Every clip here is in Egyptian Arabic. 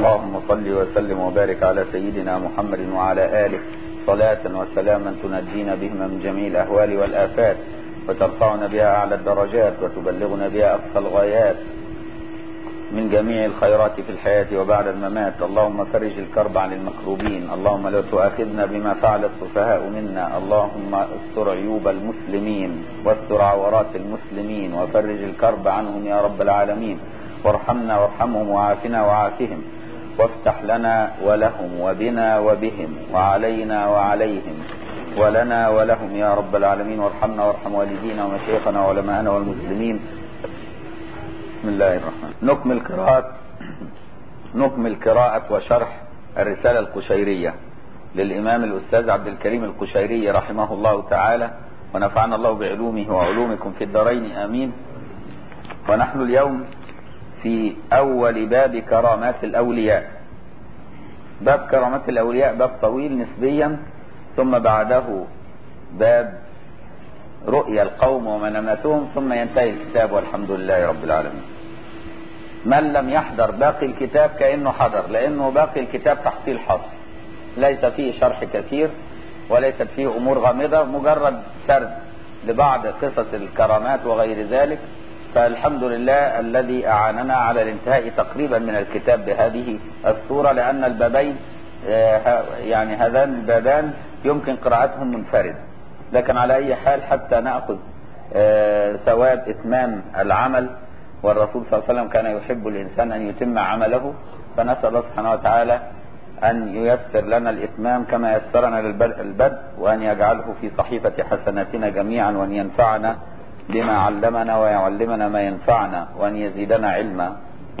اللهم صل وسلم وبارك على سيدنا محمد وعلى آله صلاة وسلاما تنجينا بهما من جميع الأهوال والآفات وترفعنا بها أعلى الدرجات وتبلغنا بها أقصى الغايات من جميع الخيرات في الحياة وبعد الممات اللهم فرج الكرب عن المكروبين اللهم لا تؤاخذنا بما فعل السفهاء منا اللهم استر عيوب المسلمين واستر عورات المسلمين وفرج الكرب عنهم يا رب العالمين وارحمنا وارحمهم وعافنا وعافهم وافتح لنا ولهم وبنا وبهم وعلينا وعليهم ولنا ولهم يا رب العالمين وارحمنا وارحم والدينا ومشايخنا وعلماءنا والمسلمين بسم الله الرحمن نكمل قراءة نكمل قراءة وشرح الرسالة القشيرية للإمام الأستاذ عبد الكريم القشيري رحمه الله تعالى ونفعنا الله بعلومه وعلومكم في الدارين آمين ونحن اليوم في أول باب كرامات الأولياء باب كرامات الأولياء باب طويل نسبيا ثم بعده باب رؤيا القوم ومناماتهم ثم ينتهي الكتاب والحمد لله رب العالمين من لم يحضر باقي الكتاب كأنه حضر لأنه باقي الكتاب تحصيل حصر ليس فيه شرح كثير وليست فيه أمور غامضة مجرد سرد لبعض قصص الكرامات وغير ذلك فالحمد لله الذي أعاننا على الانتهاء تقريبا من الكتاب بهذه الصورة لأن البابين يعني هذان البابان يمكن قراءتهم منفردة لكن على أي حال حتى نأخذ ثواب إتمام العمل والرسول صلى الله عليه وسلم كان يحب الإنسان أن يتم عمله فنسأل الله سبحانه وتعالى أن ييسر لنا الإتمام كما يسرنا للبدء وأن يجعله في صحيفة حسناتنا جميعا وأن ينفعنا بما علمنا ويعلمنا ما ينفعنا وأن يزيدنا علما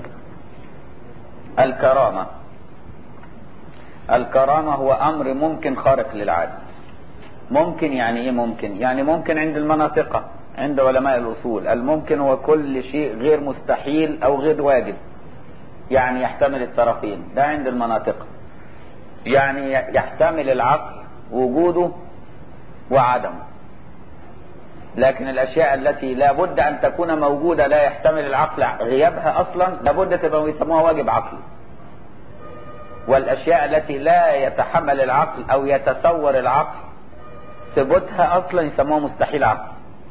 الكرامة الكرامة هو أمر ممكن خارق للعادة ممكن يعني ايه ممكن يعني ممكن عند المناطق عند علماء الاصول الممكن هو كل شيء غير مستحيل او غير واجب يعني يحتمل الطرفين ده عند المناطق يعني يحتمل العقل وجوده وعدمه لكن الاشياء التي لابد ان تكون موجودة لا يحتمل العقل غيابها اصلا لابد تبقى يسموها واجب عقلي والاشياء التي لا يتحمل العقل او يتصور العقل ثبوتها اصلا يسموه مستحيل عقل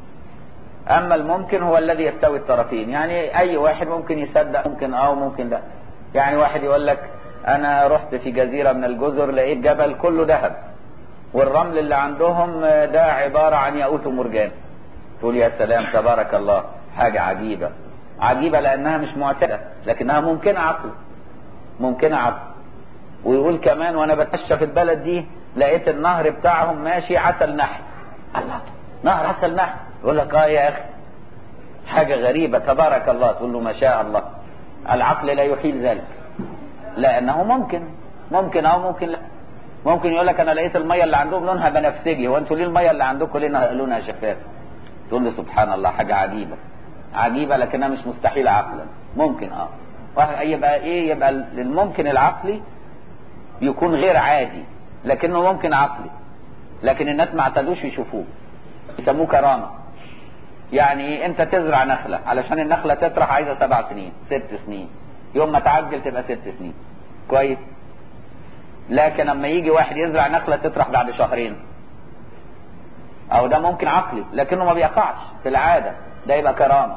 اما الممكن هو الذي يستوي الطرفين يعني اي واحد ممكن يصدق ممكن اه وممكن لا يعني واحد يقول لك انا رحت في جزيرة من الجزر لقيت جبل كله ذهب والرمل اللي عندهم ده عبارة عن ياقوت ومرجان تقول يا سلام تبارك الله حاجة عجيبة عجيبة لانها مش معتادة لكنها ممكنة عقل ممكنة عقل ويقول كمان وانا بتمشى في البلد دي لقيت النهر بتاعهم ماشي عسل نحل الله نهر عسل نحل يقول لك اه يا اخي حاجة غريبة تبارك الله تقول له ما شاء الله العقل لا يحيل ذلك لانه ممكن ممكن او ممكن لا ممكن يقول لك انا لقيت المية اللي عندهم لونها بنفسجي وانتوا ليه المية اللي عندكم ليه لونها شفاف تقول له سبحان الله حاجة عجيبة عجيبة لكنها مش مستحيل عقلا ممكن اه يبقى ايه يبقى الممكن العقلي يكون غير عادي لكنه ممكن عقلي لكن الناس ما اعتادوش يشوفوه يسموه كرامة يعني انت تزرع نخلة علشان النخلة تطرح عايزة سبع سنين ست سنين يوم ما تعجل تبقى ست سنين كويس لكن لما يجي واحد يزرع نخلة تطرح بعد شهرين او ده ممكن عقلي لكنه ما بيقعش في العادة ده يبقى كرامة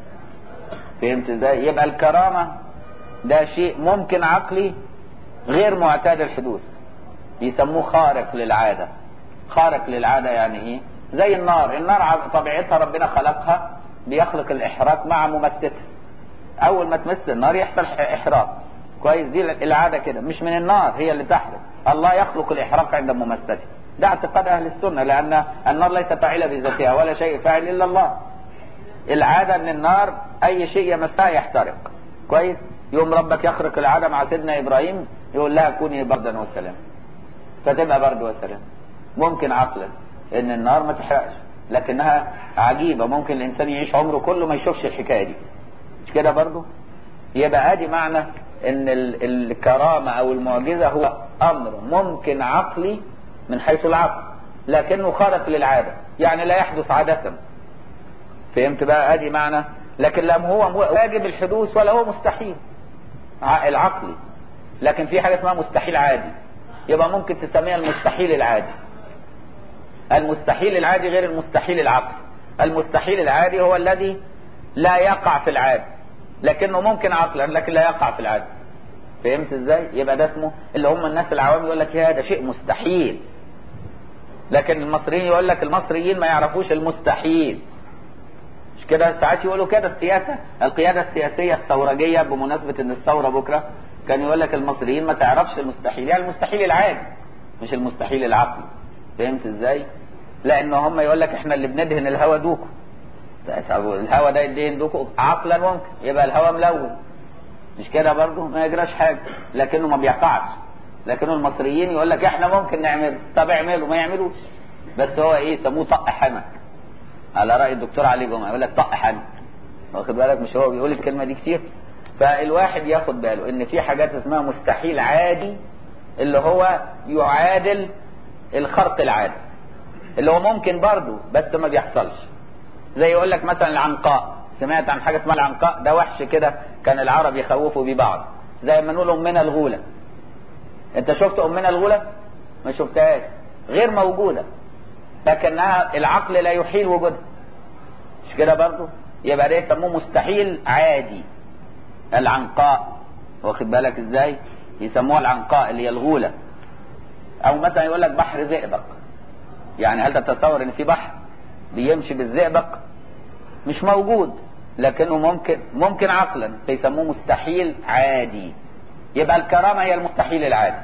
فهمت ازاي يبقى الكرامة ده شيء ممكن عقلي غير معتاد الحدوث يسموه خارق للعادة خارق للعادة يعني ايه زي النار النار طبيعتها ربنا خلقها بيخلق الاحراق مع ممستها اول ما تمس النار يحصل احراق كويس دي العادة كده مش من النار هي اللي تحرق الله يخلق الاحراق عند ممسته ده اعتقاد اهل السنة لان النار ليست فاعلة بذاتها ولا شيء فاعل الا الله العادة ان النار اي شيء يمسها يحترق كويس يوم ربك يخرق العادة مع سيدنا ابراهيم يقول لها كوني بردا وسلام فتبقى برد وسلام ممكن عقلا ان النار ما تحرقش لكنها عجيبة ممكن الانسان يعيش عمره كله ما يشوفش الحكاية دي مش كده برضو يبقى ادي معنى ان الكرامة او المعجزة هو امر ممكن عقلي من حيث العقل لكنه خارق للعادة يعني لا يحدث عادة فهمت بقى ادي معنى لكن لم هو واجب الحدوث ولا هو مستحيل العقلي لكن في حاجه اسمها مستحيل عادي يبقى ممكن تسميها المستحيل العادي المستحيل العادي غير المستحيل العقلي المستحيل العادي هو الذي لا يقع في العادي لكنه ممكن عقلا لكن لا يقع في العادي فهمت ازاي يبقى ده اسمه اللي هم الناس العوام يقول لك يا ده شيء مستحيل لكن المصريين يقول لك المصريين ما يعرفوش المستحيل مش كده ساعات يقولوا كده السياسه القياده السياسيه الثورجيه بمناسبه ان الثوره بكره كان يقول لك المصريين ما تعرفش المستحيل يعني المستحيل العادي مش المستحيل العقلي فهمت ازاي لان هم يقول لك احنا اللي بندهن الهوا دوكو الهوا ده يدهن دوكو عقلا ممكن يبقى الهوا ملون مش كده برضه ما يجراش حاجه لكنه ما بيقعش لكن المصريين يقول لك احنا ممكن نعمله طب اعملوا ما يعملوش بس هو ايه يسموه طق حنك على راي الدكتور علي جمعه يقول لك طق حنك واخد بالك مش هو بيقول الكلمه دي كتير فالواحد ياخد باله ان في حاجات اسمها مستحيل عادي اللي هو يعادل الخرق العادي اللي هو ممكن برضه بس ما بيحصلش زي يقول لك مثلا العنقاء سمعت عن حاجه اسمها العنقاء ده وحش كده كان العرب يخوفوا بيه بعض زي ما نقول امنا الغوله انت شفت امنا الغوله ما شفتهاش غير موجوده لكنها العقل لا يحيل وجودها مش كده برضه يبقى ده يسموه مستحيل عادي العنقاء واخد بالك ازاي يسموها العنقاء اللي هي الغوله او مثلا يقول لك بحر زئبق يعني هل تتصور ان في بحر بيمشي بالزئبق مش موجود لكنه ممكن ممكن عقلا فيسموه مستحيل عادي يبقى الكرامه هي المستحيل العادي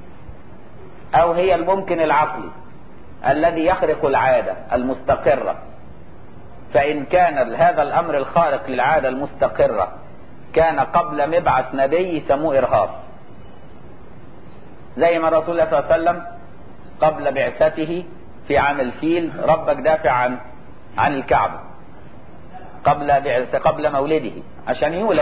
او هي الممكن العقلي الذي يخرق العاده المستقره فان كان هذا الامر الخارق للعاده المستقره كان قبل مبعث نبي يسموه ارهاص زي ما الرسول صلى الله عليه وسلم قبل بعثته في عام الفيل ربك دافع عن عن الكعبه قبل بعث قبل مولده عشان يولد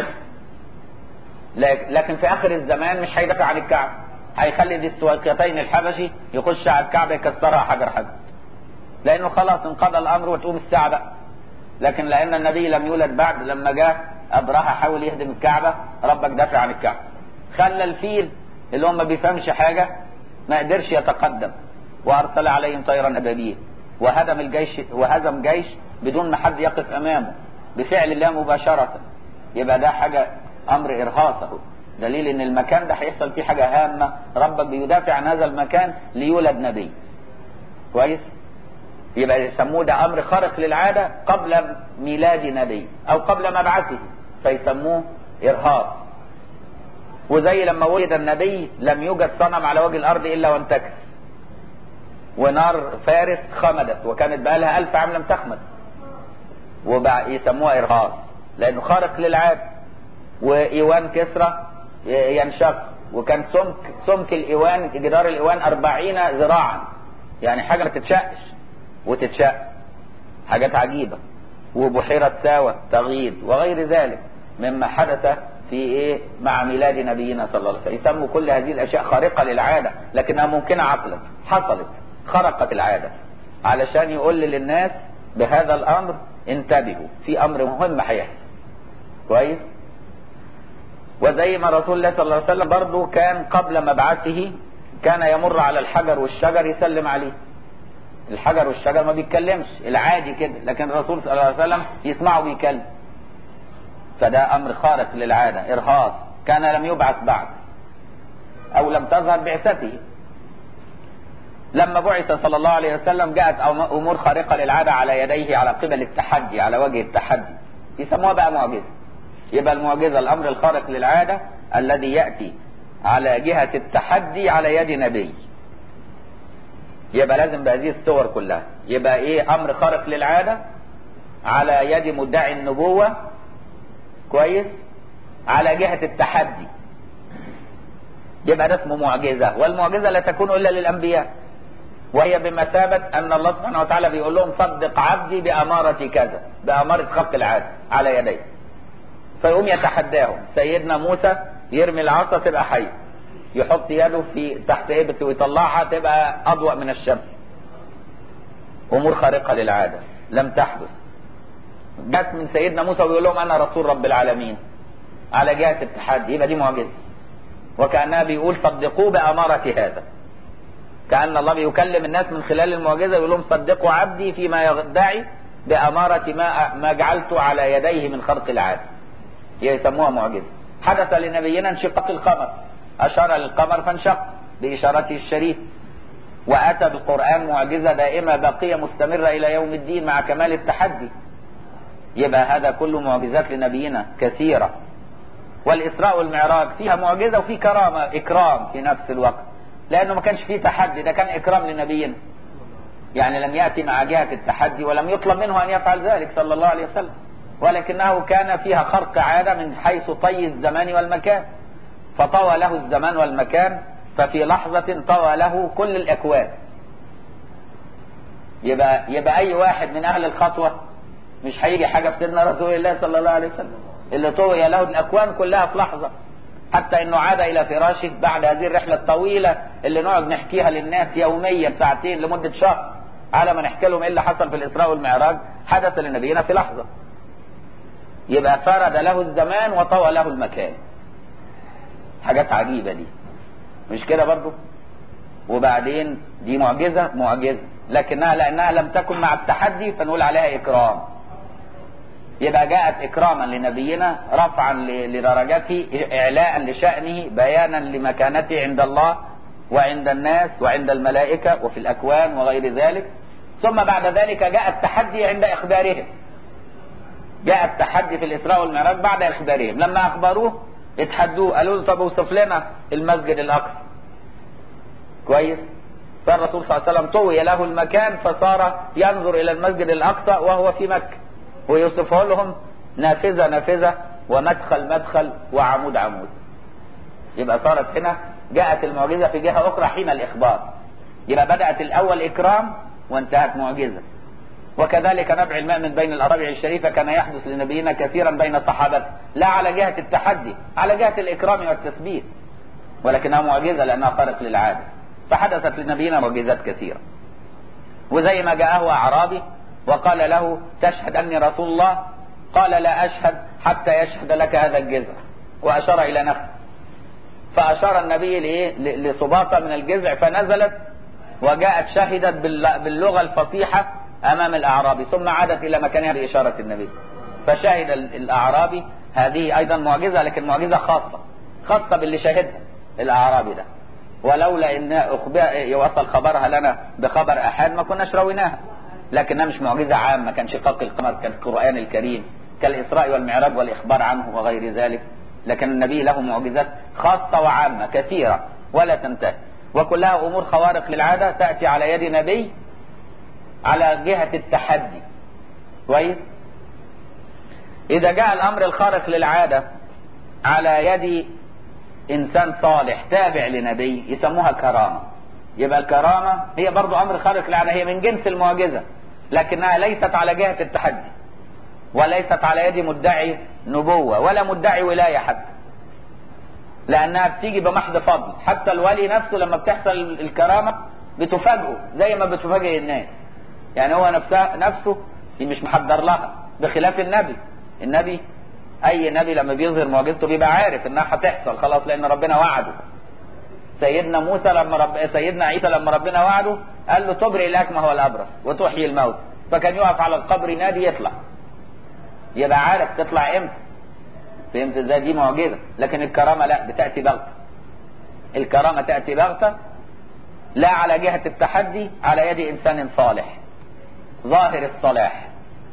لكن في اخر الزمان مش هيدافع عن الكعبه هيخلي ذي السويقتين الحبشي يخش على الكعبه يكسرها حجر حجر لانه خلاص انقضى الامر وتقوم الساعه بقى لكن لان النبي لم يولد بعد لما جاء ابرهه حاول يهدم الكعبه ربك دافع عن الكعبه خلى الفيل اللي هو ما بيفهمش حاجه ما قدرش يتقدم وارسل عليهم طيرا ابابيل وهدم الجيش وهزم جيش بدون ما حد يقف امامه بفعل الله مباشره يبقى ده حاجه امر ارهاصه دليل ان المكان ده هيحصل فيه حاجه هامه ربك بيدافع عن هذا المكان ليولد نبي كويس يبقى يسموه ده امر خارق للعاده قبل ميلاد نبي او قبل مبعثه فيسموه ارهاص وزي لما ولد النبي لم يوجد صنم على وجه الارض الا وانتكس ونار فارس خمدت وكانت بقى لها ألف عام لم تخمد وبقى يسموها إرهاص لأنه خارق للعادة وإيوان كسرى ينشق وكان سمك سمك الإيوان جدار الإيوان أربعين ذراعا يعني حاجة ما تتشقش وتتشق حاجات عجيبة وبحيرة ساوة تغيض وغير ذلك مما حدث في ايه مع ميلاد نبينا صلى الله عليه وسلم يسموا كل هذه الاشياء خارقه للعاده لكنها ممكنه عقلا حصلت خرقت العاده علشان يقول للناس بهذا الامر انتبهوا في امر مهم هيحصل كويس وزي ما رسول الله صلى الله عليه وسلم برضه كان قبل مبعثه كان يمر على الحجر والشجر يسلم عليه الحجر والشجر ما بيتكلمش العادي كده لكن الرسول صلى الله عليه وسلم يسمعه بيتكلم فده امر خارق للعاده ارهاص كان لم يبعث بعد او لم تظهر بعثته لما بعث صلى الله عليه وسلم جاءت امور خارقه للعاده على يديه على قبل التحدي على وجه التحدي يسموها بقى معجزه يبقى المعجزه الامر الخارق للعاده الذي ياتي على جهه التحدي على يد نبي يبقى لازم بهذه الصور كلها يبقى ايه امر خارق للعاده على يد مدعي النبوه كويس على جهه التحدي يبقى ده اسمه معجزه والمعجزه لا تكون الا للانبياء وهي بمثابة أن الله سبحانه وتعالى بيقول لهم صدق عبدي بأمارة كذا بأمارة خلق العادة على يديه فيقوم يتحداهم سيدنا موسى يرمي العصا تبقى حية يحط يده في تحت إبته ويطلعها تبقى أضوأ من الشمس أمور خارقة للعادة لم تحدث جت من سيدنا موسى ويقول لهم أنا رسول رب العالمين على جهة التحدي يبقى دي معجزة وكأنها بيقول صدقوه بأمارة هذا كأن الله بيكلم الناس من خلال المعجزة يقول لهم صدقوا عبدي فيما يدعي بأمارة ما ما جعلت على يديه من خرق العادة يسموها معجزة حدث لنبينا انشقاق القمر أشار للقمر فانشق بإشارته الشريف وأتى بالقرآن معجزة دائمة باقية مستمرة إلى يوم الدين مع كمال التحدي يبقى هذا كله معجزات لنبينا كثيرة والإسراء والمعراج فيها معجزة وفي كرامة إكرام في نفس الوقت لأنه ما كانش فيه تحدي ده كان إكرام لنبينا يعني لم يأتي مع جهة التحدي ولم يطلب منه أن يفعل ذلك صلى الله عليه وسلم ولكنه كان فيها خرق عادة من حيث طي الزمان والمكان فطوى له الزمان والمكان ففي لحظة طوى له كل الأكوان يبقى يبقى أي واحد من أهل الخطوة مش هيجي حاجة في سيدنا رسول الله صلى الله عليه وسلم اللي طوي له الأكوان كلها في لحظة حتى انه عاد الى فراشه بعد هذه الرحله الطويله اللي نقعد نحكيها للناس يوميا ساعتين لمده شهر على ما نحكي لهم ايه اللي حصل في الاسراء والمعراج حدث لنبينا في لحظه يبقى فرد له الزمان وطوى له المكان حاجات عجيبه دي مش كده برضو وبعدين دي معجزه معجزه لكنها لانها لم تكن مع التحدي فنقول عليها اكرام يبقى جاءت اكراما لنبينا رفعا لدرجته اعلاء لشانه بيانا لمكانته عند الله وعند الناس وعند الملائكه وفي الاكوان وغير ذلك ثم بعد ذلك جاء التحدي عند اخبارهم جاء التحدي في الاسراء والمعراج بعد اخبارهم لما اخبروه اتحدوه قالوا له طب اوصف لنا المسجد الاقصى كويس فالرسول صلى الله عليه وسلم طوي له المكان فصار ينظر الى المسجد الاقصى وهو في مكه ويوصفه لهم نافذة نافذة ومدخل مدخل وعمود عمود يبقى صارت هنا جاءت المعجزة في جهة أخرى حين الإخبار يبقى بدأت الأول إكرام وانتهت معجزة وكذلك نبع الماء من بين الأصابع الشريفة كان يحدث لنبينا كثيرا بين صحابته لا على جهة التحدي على جهة الإكرام والتثبيت ولكنها معجزة لأنها خارق للعادة فحدثت لنبينا معجزات كثيرة وزي ما جاءه أعرابي وقال له تشهد أني رسول الله قال لا أشهد حتى يشهد لك هذا الجزع وأشار إلى نخل فأشار النبي لإيه لصباطة من الجزع فنزلت وجاءت شهدت باللغة الفصيحة أمام الأعرابي ثم عادت إلى مكانها بإشارة النبي فشهد الأعرابي هذه أيضا معجزة لكن معجزة خاصة خاصة باللي شهدها الأعرابي ده ولولا ان يوصل خبرها لنا بخبر احاد ما كناش رويناها لكنها مش معجزة عامة كان شقاق القمر كان القرآن الكريم كالإسراء والمعراج والإخبار عنه وغير ذلك لكن النبي له معجزات خاصة وعامة كثيرة ولا تنتهي وكلها أمور خوارق للعادة تأتي على يد نبي على جهة التحدي كويس إذا جاء الأمر الخارق للعادة على يد إنسان صالح تابع لنبي يسموها كرامة يبقى الكرامة هي برضو أمر خارق للعادة هي من جنس المعجزة لكنها ليست على جهة التحدي وليست على يد مدعي نبوة ولا مدعي ولاية حتى لأنها بتيجي بمحض فضل حتى الولي نفسه لما بتحصل الكرامة بتفاجئه زي ما بتفاجئ الناس يعني هو نفسه نفسه مش محضر لها بخلاف النبي النبي أي نبي لما بيظهر معجزته بيبقى عارف إنها هتحصل خلاص لأن ربنا وعده سيدنا موسى لما رب سيدنا عيسى لما ربنا وعده قال له تبرئ الاكمه والابرص وتحيي الموت فكان يقف على القبر ينادي يطلع يبقى عارف تطلع امتى فهمت ازاي دي معجزه لكن الكرامه لا بتاتي بغته الكرامه تاتي بغته لا على جهه التحدي على يد انسان صالح ظاهر الصلاح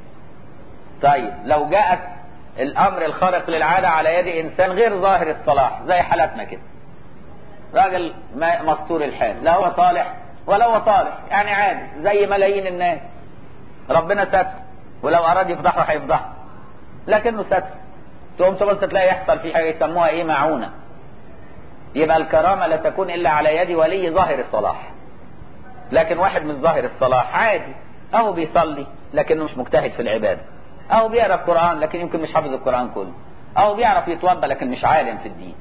طيب لو جاءت الامر الخارق للعاده على يد انسان غير ظاهر الصلاح زي حالتنا كده راجل مستور الحال لا هو صالح ولا هو طالح يعني عادي زي ملايين الناس ربنا ستر ولو اراد يفضحه هيفضحه لكنه ستر تقوم تبص تلاقي يحصل في حاجه يسموها ايه معونه يبقى الكرامه لا تكون الا على يد ولي ظاهر الصلاح لكن واحد من ظاهر الصلاح عادي اهو بيصلي لكنه مش مجتهد في العباده اهو بيقرا القران لكن يمكن مش حافظ القران كله اهو بيعرف يتوضا لكن مش عالم في الدين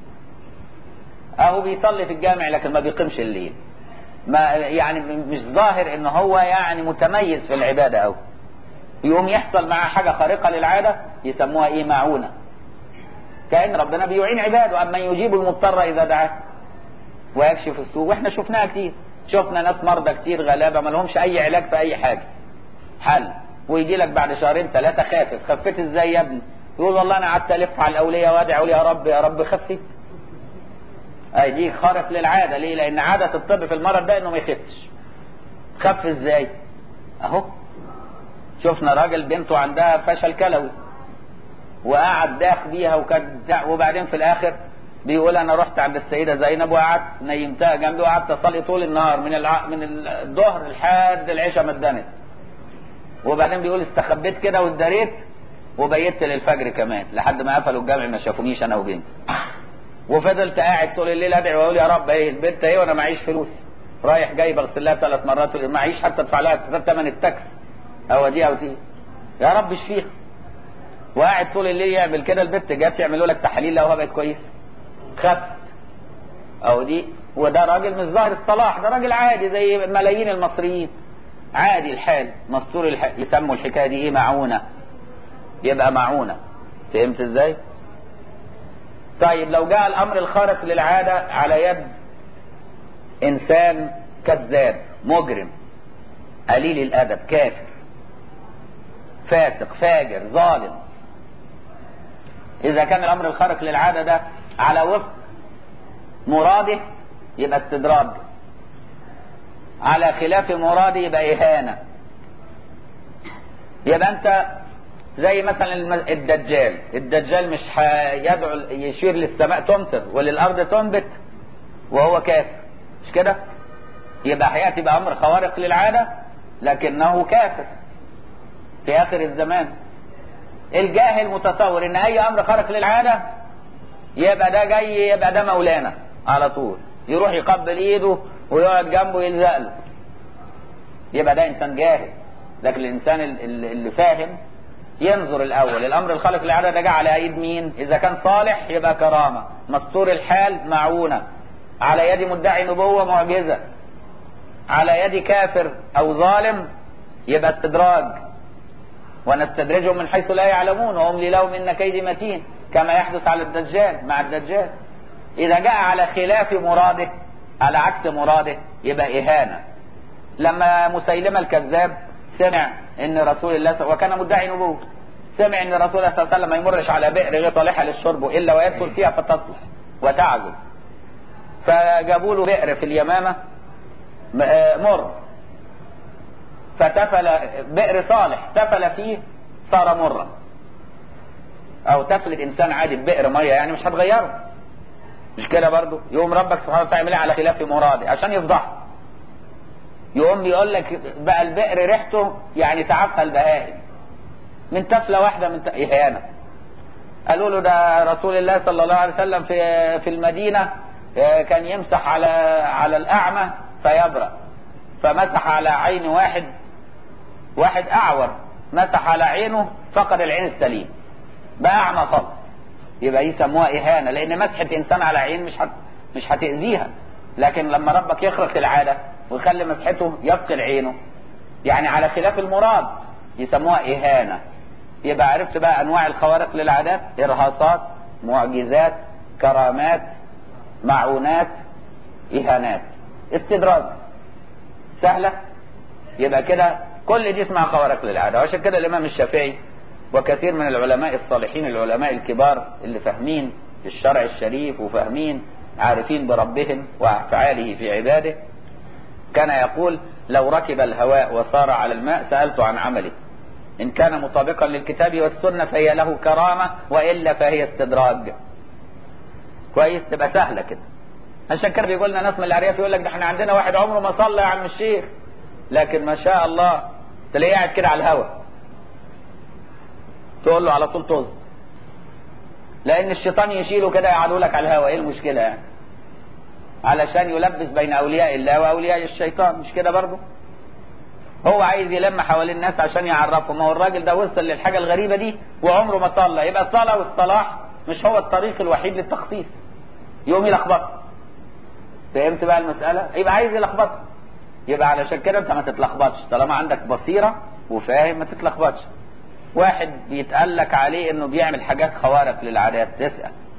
اهو بيصلي في الجامع لكن ما بيقيمش الليل ما يعني مش ظاهر ان هو يعني متميز في العباده قوي يقوم يحصل معاه حاجه خارقه للعاده يسموها ايه معونه كأن ربنا بيعين عباده أما يجيب المضطر إذا دعاه ويكشف السوء واحنا شفناها كتير شفنا ناس مرضى كتير غلابة ما لهمش أي علاج في أي حاجة حل ويجي لك بعد شهرين ثلاثة خافت خفيت ازاي يا ابني يقول والله انا قعدت الف على الاولياء وادعي يا رب يا رب خفيت اي دي خارق للعادة ليه لان عادة الطب في المرض ده انه ما يخفش خف ازاي اهو شفنا راجل بنته عندها فشل كلوي وقعد داخ بيها وكان وبعدين في الاخر بيقول انا رحت عند السيده زينب وقعدت نيمتها جنبي وقعدت اصلي طول النهار من الع... من الظهر لحد العشاء ما اتدنت وبعدين بيقول استخبيت كده واتداريت وبيت للفجر كمان لحد ما قفلوا الجامع ما شافونيش انا وبنتي وفضلت قاعد طول الليل ادعي واقول يا رب ايه البنت ايه وانا معيش فلوس رايح جاي بغسل لها ثلاث مرات معيش حتى ادفع لها ثمن التاكس او دي او دي يا رب اشفيها وقاعد طول الليل يعمل كده البنت جت يعملوا لك تحاليل لو بقت كويس خفت او دي وده راجل مش ظاهر الصلاح ده راجل عادي زي ملايين المصريين عادي الحال مستور الحال يسموا الحكايه دي ايه معونه يبقى معونه فهمت ازاي طيب لو جاء الامر الخارق للعاده على يد انسان كذاب مجرم قليل الادب كافر فاسق فاجر ظالم اذا كان الامر الخارق للعاده ده على وفق مراده يبقى استدراج على خلاف مراده يبقى اهانه يبقى انت زي مثلا الدجال الدجال مش يدعو يشير للسماء تمطر وللارض تنبت وهو كافر مش كده يبقى هياتي بامر خوارق للعاده لكنه كافر في اخر الزمان الجاهل متصور ان اي امر خارق للعاده يبقى ده جاي يبقى ده مولانا على طول يروح يقبل ايده ويقعد جنبه يلزق له يبقى ده انسان جاهل لكن الانسان اللي فاهم ينظر الاول الامر الخالق للعاده ده جه على ايد مين اذا كان صالح يبقى كرامه مستور الحال معونه على يد مدعي نبوه معجزه على يد كافر او ظالم يبقى استدراج ونستدرجهم من حيث لا يعلمون واملي لهم ان كيدي متين كما يحدث على الدجال مع الدجال اذا جاء على خلاف مراده على عكس مراده يبقى اهانه لما مسيلمه الكذاب سمع ان رسول الله وكان مدعي نبوه سمع ان رسول الله صلى الله عليه وسلم ما يمرش على بئر غير صالحه للشرب الا ويدخل فيها فتصلح وتعزل فجابوا له بئر في اليمامه مر فتفل بئر صالح تفل فيه صار مرا او تفلت انسان عادي ببئر ميه يعني مش هتغيره مش كده برضو يقوم ربك سبحانه وتعالى يعملها على خلاف مراده عشان يفضحه يقوم يقول لك بقى البئر ريحته يعني تعبها البهائم من تفله واحده من اهانه قالوا له ده رسول الله صلى الله عليه وسلم في في المدينه كان يمسح على على الاعمى فيبرأ فمسح على عين واحد واحد اعور مسح على عينه فقد العين السليم بقى اعمى خالص يبقى يسموها اهانه لان مسحه انسان على عين مش هت مش هتاذيها لكن لما ربك يخرق العاده ويخلي مسحته يفقد عينه يعني على خلاف المراد يسموها اهانه يبقى عرفت بقى انواع الخوارق للعادات ارهاصات معجزات كرامات معونات اهانات استدراج سهله يبقى كده كل دي اسمها خوارق للعاده وعشان كده الامام الشافعي وكثير من العلماء الصالحين العلماء الكبار اللي فاهمين الشرع الشريف وفاهمين عارفين بربهم وافعاله في عباده كان يقول لو ركب الهواء وصار على الماء سألت عن عمله إن كان مطابقا للكتاب والسنة فهي له كرامة وإلا فهي استدراج كويس تبقى سهلة كده عشان كده بيقول لنا ناس من الأرياف يقول لك ده احنا عندنا واحد عمره ما صلى يا عم الشيخ لكن ما شاء الله تلاقيه قاعد كده على الهوا تقول له على طول طز لأن الشيطان يشيله كده يقعدوا لك على الهوا إيه المشكلة يعني علشان يلبس بين اولياء الله واولياء الشيطان مش كده برضه هو عايز يلم حوالين الناس عشان يعرفهم ما هو الراجل ده وصل للحاجه الغريبه دي وعمره ما صلى يبقى الصلاه والصلاح مش هو الطريق الوحيد للتخصيص يقوم يلخبط فهمت بقى المساله يبقى عايز يلخبط يبقى علشان كده انت ما تتلخبطش طالما عندك بصيره وفاهم ما تتلخبطش واحد بيتقال لك عليه انه بيعمل حاجات خوارق للعادات تسال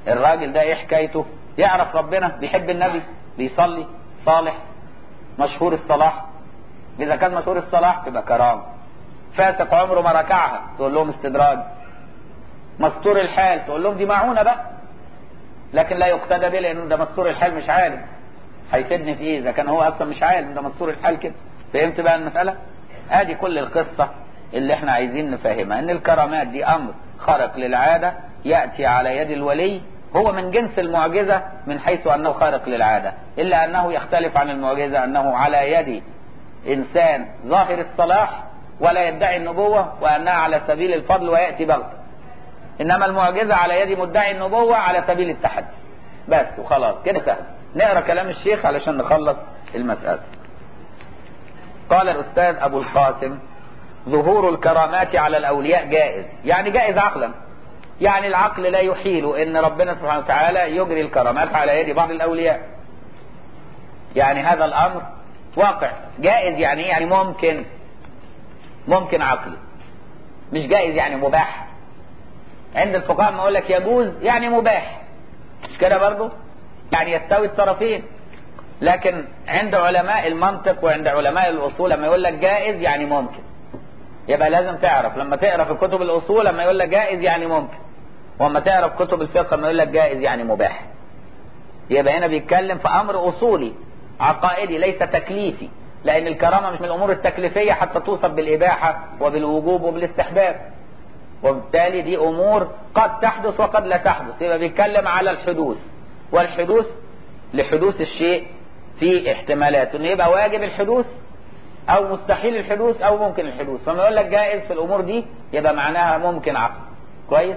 الراجل ده ايه حكايته يعرف ربنا بيحب النبي بيصلي صالح مشهور الصلاح اذا كان مشهور الصلاح تبقى كرامه فاسق عمره ما ركعها تقول لهم استدراج مستور الحال تقول لهم دي معونه بقى لكن لا يقتدى به لان ده مستور الحال مش عالم هيفيدني في ايه اذا كان هو اصلا مش عالم ده مستور الحال كده فهمت بقى المساله ادي كل القصه اللي احنا عايزين نفهمها ان الكرامات دي امر خارق للعاده ياتي على يد الولي هو من جنس المعجزه من حيث انه خارق للعاده الا انه يختلف عن المعجزه انه على يد انسان ظاهر الصلاح ولا يدعي النبوه وانها على سبيل الفضل وياتي بغته انما المعجزه على يد مدعي النبوه على سبيل التحدي بس وخلاص كده سهل نقرا كلام الشيخ علشان نخلص المساله قال الاستاذ ابو القاسم ظهور الكرامات على الاولياء جائز يعني جائز عقلا يعني العقل لا يحيل ان ربنا سبحانه وتعالى يجري الكرامات على يد بعض الاولياء يعني هذا الامر واقع جائز يعني يعني ممكن ممكن عقلي مش جائز يعني مباح عند الفقهاء ما يقول لك يجوز يعني مباح مش كده برضه يعني يستوي الطرفين لكن عند علماء المنطق وعند علماء الاصول لما يقول لك جائز يعني ممكن يبقى لازم تعرف لما تقرا في كتب الاصول لما يقول لك جائز يعني ممكن واما تقرا في كتب الفقه لما يقول لك جائز يعني مباح يبقى هنا بيتكلم في امر اصولي عقائدي ليس تكليفي لان الكرامه مش من الامور التكليفيه حتى توصف بالاباحه وبالوجوب وبالاستحباب وبالتالي دي امور قد تحدث وقد لا تحدث يبقى بيتكلم على الحدوث والحدوث لحدوث الشيء في احتمالات انه يبقى واجب الحدوث او مستحيل الحدوث او ممكن الحدوث فما يقول لك جائز في الامور دي يبقى معناها ممكن عقل كويس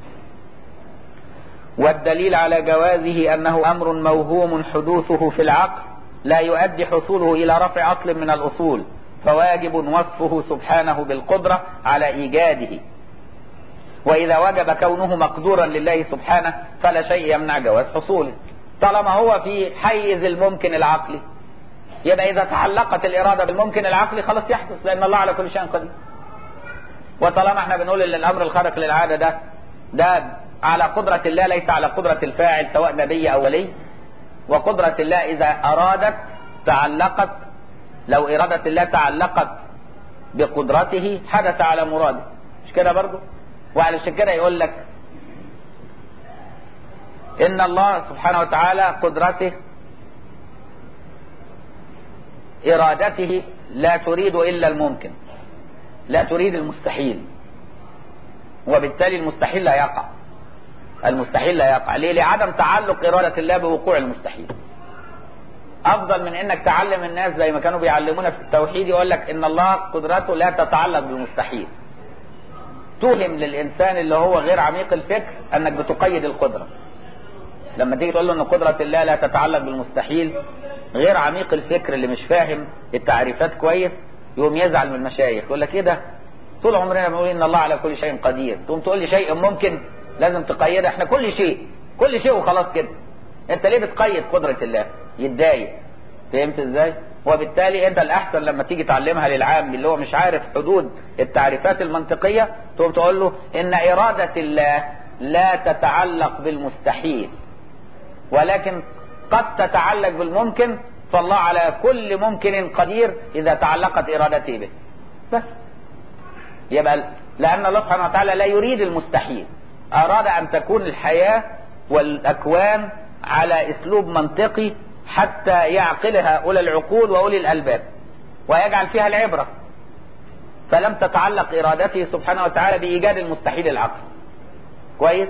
والدليل على جوازه انه امر موهوم حدوثه في العقل لا يؤدي حصوله الى رفع اصل من الاصول فواجب وصفه سبحانه بالقدره على ايجاده واذا وجب كونه مقدورا لله سبحانه فلا شيء يمنع جواز حصوله طالما هو في حيز الممكن العقلي يبقى اذا تعلقت الاراده بالممكن العقلي خلاص يحدث لان الله على كل شيء قدير وطالما احنا بنقول ان الامر الخارق للعاده ده ده على قدرة الله ليس على قدرة الفاعل سواء نبي أو ولي وقدرة الله إذا أرادت تعلقت لو إرادة الله تعلقت بقدرته حدث على مراده مش كده برضه وعلشان كده يقول لك إن الله سبحانه وتعالى قدرته إرادته لا تريد إلا الممكن لا تريد المستحيل وبالتالي المستحيل لا يقع المستحيل لا يقع ليه لعدم تعلق إرادة الله بوقوع المستحيل أفضل من إنك تعلم الناس زي ما كانوا بيعلمونا في التوحيد يقول لك إن الله قدرته لا تتعلق بالمستحيل توهم للإنسان اللي هو غير عميق الفكر أنك بتقيد القدرة لما تيجي تقول له ان قدرة الله لا تتعلق بالمستحيل غير عميق الفكر اللي مش فاهم التعريفات كويس يقوم يزعل من المشايخ يقول لك ايه ده طول عمرنا بنقول ان الله على كل شيء قدير تقوم تقول لي شيء ممكن لازم تقيده احنا كل شيء كل شيء وخلاص كده انت ليه بتقيد قدرة الله يتضايق فهمت ازاي وبالتالي انت الاحسن لما تيجي تعلمها للعام اللي هو مش عارف حدود التعريفات المنطقية تقوم تقول له ان ارادة الله لا تتعلق بالمستحيل ولكن قد تتعلق بالممكن فالله على كل ممكن قدير اذا تعلقت ارادته به بس يبقى لان الله سبحانه وتعالى لا يريد المستحيل اراد ان تكون الحياة والاكوان على اسلوب منطقي حتى يعقلها اولي العقول واولي الالباب ويجعل فيها العبرة فلم تتعلق ارادته سبحانه وتعالى بايجاد المستحيل العقل كويس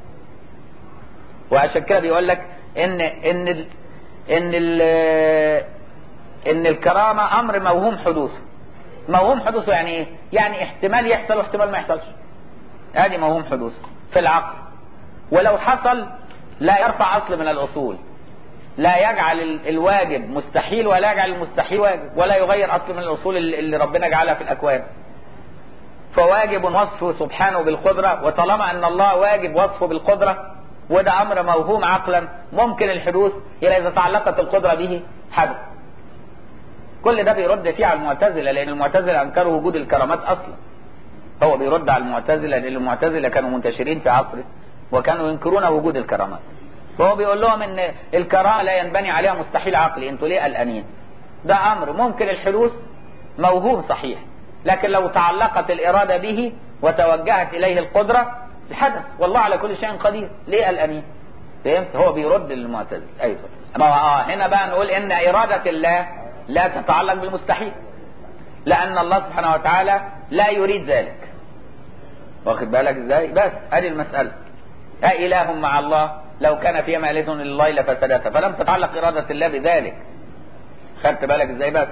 وعشان كده بيقول لك ان ان ال ان ال ان الكرامه امر موهوم حدوثه موهوم حدوثه يعني ايه يعني احتمال يحصل واحتمال ما يحصلش ادي موهوم حدوثه في العقل ولو حصل لا يرفع اصل من الاصول لا يجعل الواجب مستحيل ولا يجعل المستحيل واجب ولا يغير اصل من الاصول اللي ربنا جعلها في الاكوان فواجب وصفه سبحانه بالقدره وطالما ان الله واجب وصفه بالقدره وده امر موهوم عقلا ممكن الحدوث الى اذا تعلقت القدره به حدث كل ده بيرد فيه على المعتزله لان المعتزله انكروا وجود الكرامات اصلا هو بيرد على المعتزله لان المعتزله كانوا منتشرين في عصره وكانوا ينكرون وجود الكرامات فهو بيقول لهم ان الكرامه لا ينبني عليها مستحيل عقلي انتوا ليه قلقانين ده امر ممكن الحدوث موهوم صحيح لكن لو تعلقت الاراده به وتوجهت اليه القدره الحدث والله على كل شيء قدير ليه قلقانين فهمت هو بيرد للمعتزله ايوه ما هو اه هنا بقى نقول ان اراده الله لا تتعلق بالمستحيل لان الله سبحانه وتعالى لا يريد ذلك واخد بالك ازاي بس ادي المساله أإله مع الله لو كان فيما آلهة إلا الله لفسدتا فلم تتعلق إرادة الله بذلك خدت بالك ازاي بس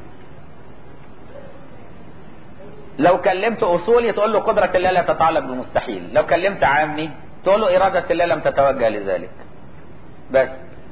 لو كلمت أصولي تقول له قدرة الله لا تتعلق بالمستحيل لو كلمت عامي تقول له إرادة الله لم تتوجه لذلك بس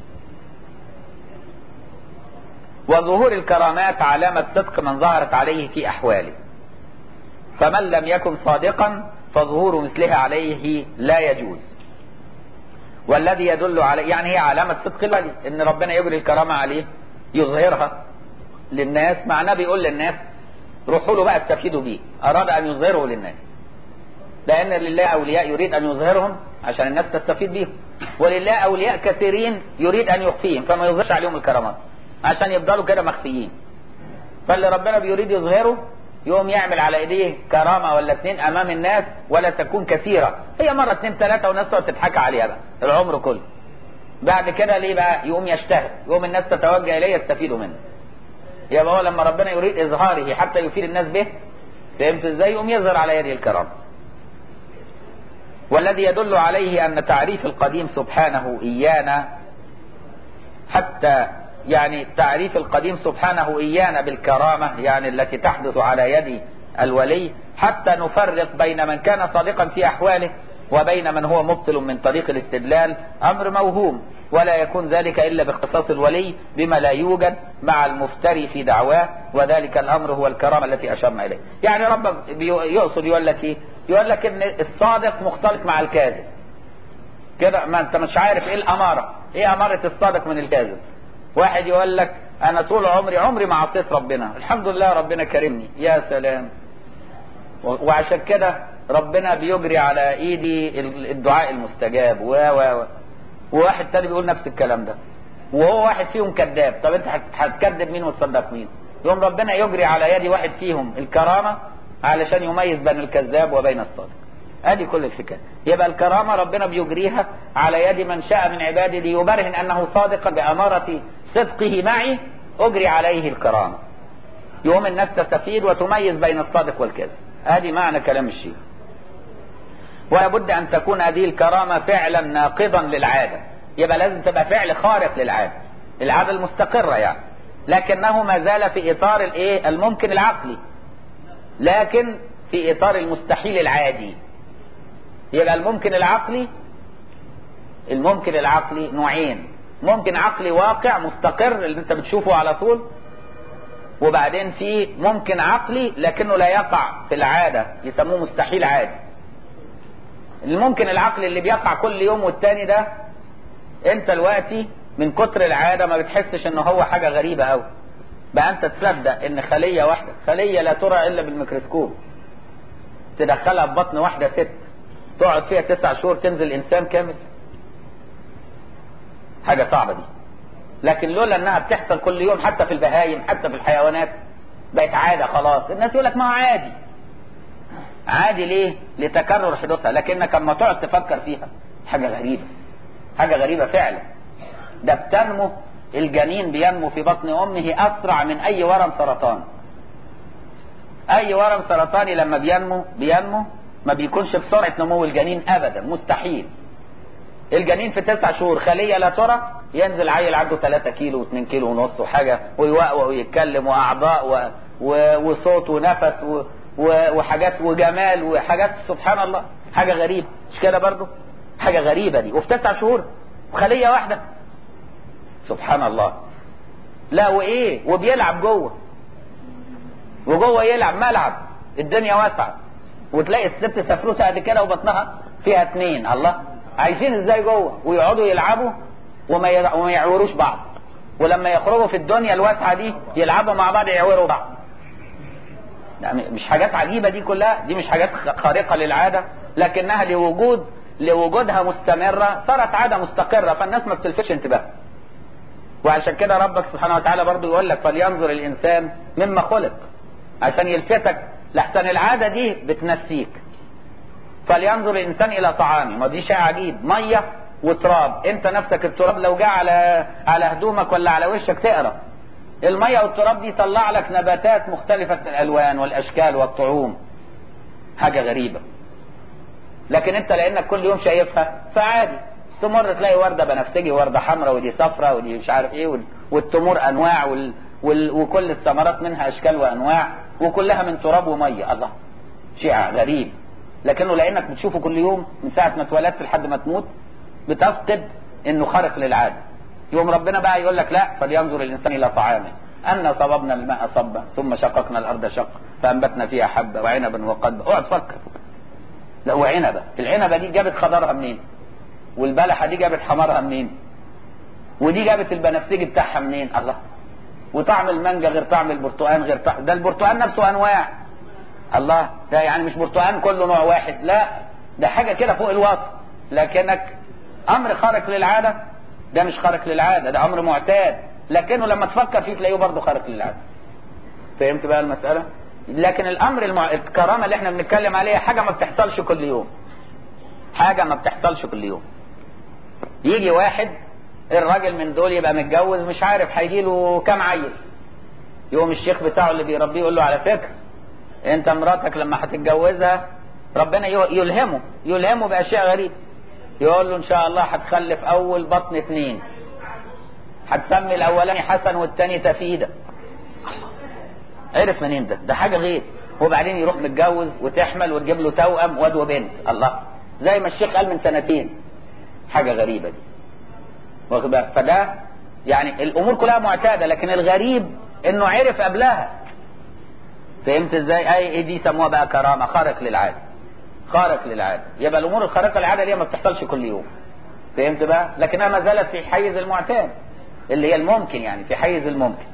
وظهور الكرامات علامة صدق من ظهرت عليه في أحواله فمن لم يكن صادقا فظهور مثلها عليه لا يجوز والذي يدل عليه يعني هي علامة صدق الولي ان ربنا يجري الكرامة عليه يظهرها للناس معناه بيقول للناس روحوا له بقى استفيدوا بيه اراد ان يظهره للناس لان لله اولياء يريد ان يظهرهم عشان الناس تستفيد بيهم ولله اولياء كثيرين يريد ان يخفيهم فما يظهرش عليهم الكرامات عشان يفضلوا كده مخفيين فاللي ربنا بيريد يظهره يقوم يعمل على ايديه كرامه ولا اتنين امام الناس ولا تكون كثيره هي مره اتنين ثلاثه والناس تقعد تضحك عليها بقى العمر كله بعد كده ليه بقى يقوم يشتهر يقوم الناس تتوجه اليه يستفيدوا منه يبقى هو لما ربنا يريد اظهاره حتى يفيد الناس به فهمت ازاي يقوم يظهر على يده الكرامه والذي يدل عليه ان تعريف القديم سبحانه ايانا حتى يعني تعريف القديم سبحانه إيانا بالكرامة يعني التي تحدث على يد الولي حتى نفرق بين من كان صادقا في أحواله وبين من هو مبطل من طريق الاستدلال أمر موهوم ولا يكون ذلك إلا باختصاص الولي بما لا يوجد مع المفتري في دعواه وذلك الأمر هو الكرامة التي أشرنا إليه يعني رب يقصد يقول لك إيه يقول لك إن الصادق مختلط مع الكاذب كده ما أنت مش عارف إيه الأمارة إيه أمارة الصادق من الكاذب واحد يقول لك انا طول عمري عمري ما عصيت ربنا الحمد لله ربنا كرمني يا سلام وعشان كده ربنا بيجري على ايدي الدعاء المستجاب و و وواحد تاني بيقول نفس الكلام ده وهو واحد فيهم كذاب طب انت هتكذب مين وتصدق مين يوم ربنا يجري على يد واحد فيهم الكرامه علشان يميز بين الكذاب وبين الصادق ادي كل الحكايه يبقى الكرامه ربنا بيجريها على يد من شاء من عباده ليبرهن انه صادق باماره صدقه معي اجري عليه الكرامه يوم الناس تستفيد وتميز بين الصادق والكاذب ادي معنى كلام الشيخ ولابد ان تكون هذه الكرامه فعلا ناقضا للعاده يبقى لازم تبقى فعل خارق للعاده العاده المستقره يعني لكنه ما زال في اطار الايه الممكن العقلي لكن في اطار المستحيل العادي يبقى الممكن العقلي الممكن العقلي نوعين ممكن عقلي واقع مستقر اللي انت بتشوفه على طول وبعدين في ممكن عقلي لكنه لا يقع في العادة يسموه مستحيل عادي الممكن العقلي اللي بيقع كل يوم والتاني ده انت دلوقتي من كتر العادة ما بتحسش ان هو حاجة غريبة قوي بقى انت تصدق ان خلية واحدة خلية لا ترى الا بالميكروسكوب تدخلها في بطن واحدة ست تقعد فيها تسع شهور تنزل انسان كامل حاجة صعبة دي لكن لولا انها بتحصل كل يوم حتى في البهايم حتى في الحيوانات بقت عادة خلاص الناس يقول لك ما هو عادي عادي ليه لتكرر حدوثها لكنك اما تقعد تفكر فيها حاجة غريبة حاجة غريبة فعلا ده بتنمو الجنين بينمو في بطن امه اسرع من اي ورم سرطان اي ورم سرطاني لما بينمو بينمو ما بيكونش بسرعة نمو الجنين ابدا مستحيل الجنين في تسع شهور خلية لا ترى ينزل عيل عنده 3 كيلو و2 كيلو ونص وحاجة ويوقوق ويتكلم وأعضاء و... و... وصوت ونفس و... و... وحاجات وجمال وحاجات سبحان الله حاجة غريبة مش كده برضو حاجة غريبة دي وفي تسع شهور وخلية واحدة سبحان الله لا وإيه وبيلعب جوه وجوه يلعب ملعب الدنيا واسعة وتلاقي الست سفروسة قد كده وبطنها فيها اتنين الله عايشين ازاي جوه ويقعدوا يلعبوا وما وما يعوروش بعض ولما يخرجوا في الدنيا الواسعه دي يلعبوا مع بعض يعوروا بعض يعني مش حاجات عجيبه دي كلها دي مش حاجات خارقه للعاده لكنها لوجود لوجودها مستمرة صارت عادة مستقرة فالناس ما بتلفتش انتباه وعشان كده ربك سبحانه وتعالى برضو يقول لك فلينظر الانسان مما خلق عشان يلفتك لحسن العادة دي بتنسيك فلينظر الانسان الى طعامه ما دي شيء عجيب ميه وتراب انت نفسك التراب لو جه على على هدومك ولا على وشك تقرا الميه والتراب دي طلع لك نباتات مختلفه الالوان والاشكال والطعوم حاجه غريبه لكن انت لانك كل يوم شايفها فعادي تمر تلاقي ورده بنفسجي ورده حمراء ودي صفراء ودي مش عارف ايه والتمور انواع وال... وال... وكل الثمرات منها اشكال وانواع وكلها من تراب وميه الله شيء غريب لكنه لانك بتشوفه كل يوم من ساعه ما اتولدت لحد ما تموت بتفقد انه خارق للعاده يوم ربنا بقى يقول لك لا فلينظر الانسان الى طعامه أنا صببنا الماء صبا ثم شققنا الأرض شقا فأنبتنا فيها حبة وعنبا وقدبا اقعد فكر لا وعنبة العنبة دي جابت خضرها منين والبلحة دي جابت حمارها منين ودي جابت البنفسجي بتاعها منين الله وطعم المانجا غير طعم البرتقال غير طعم ده البرتقال نفسه أنواع الله ده يعني مش برتقال كله نوع واحد لا ده حاجة كده فوق الوصف لكنك أمر خارق للعادة ده مش خارق للعادة ده أمر معتاد لكنه لما تفكر فيه تلاقيه برضه خارق للعادة فهمت بقى المسألة لكن الأمر المع... الكرامة اللي احنا بنتكلم عليها حاجة ما بتحصلش كل يوم حاجة ما بتحصلش كل يوم يجي واحد الراجل من دول يبقى متجوز مش عارف هيجي له كام عيل يقوم الشيخ بتاعه اللي بيربيه يقول له على فكرة انت مراتك لما هتتجوزها ربنا يلهمه يلهمه باشياء غريبة يقول له ان شاء الله هتخلف اول بطن اثنين هتسمي الاولاني حسن والتاني تفيدة عرف منين ده ده حاجة غير وبعدين يروح متجوز وتحمل وتجيب له توأم واد وبنت الله زي ما الشيخ قال من سنتين حاجة غريبة دي واخد بالك فده يعني الامور كلها معتادة لكن الغريب انه عرف قبلها فهمت ازاي اي دي سموها بقى كرامة خارق للعادة خارق للعادة يبقى الامور الخارقة للعادة دي ما بتحصلش كل يوم فهمت بقى لكنها ما زالت في حيز المعتاد اللي هي الممكن يعني في حيز الممكن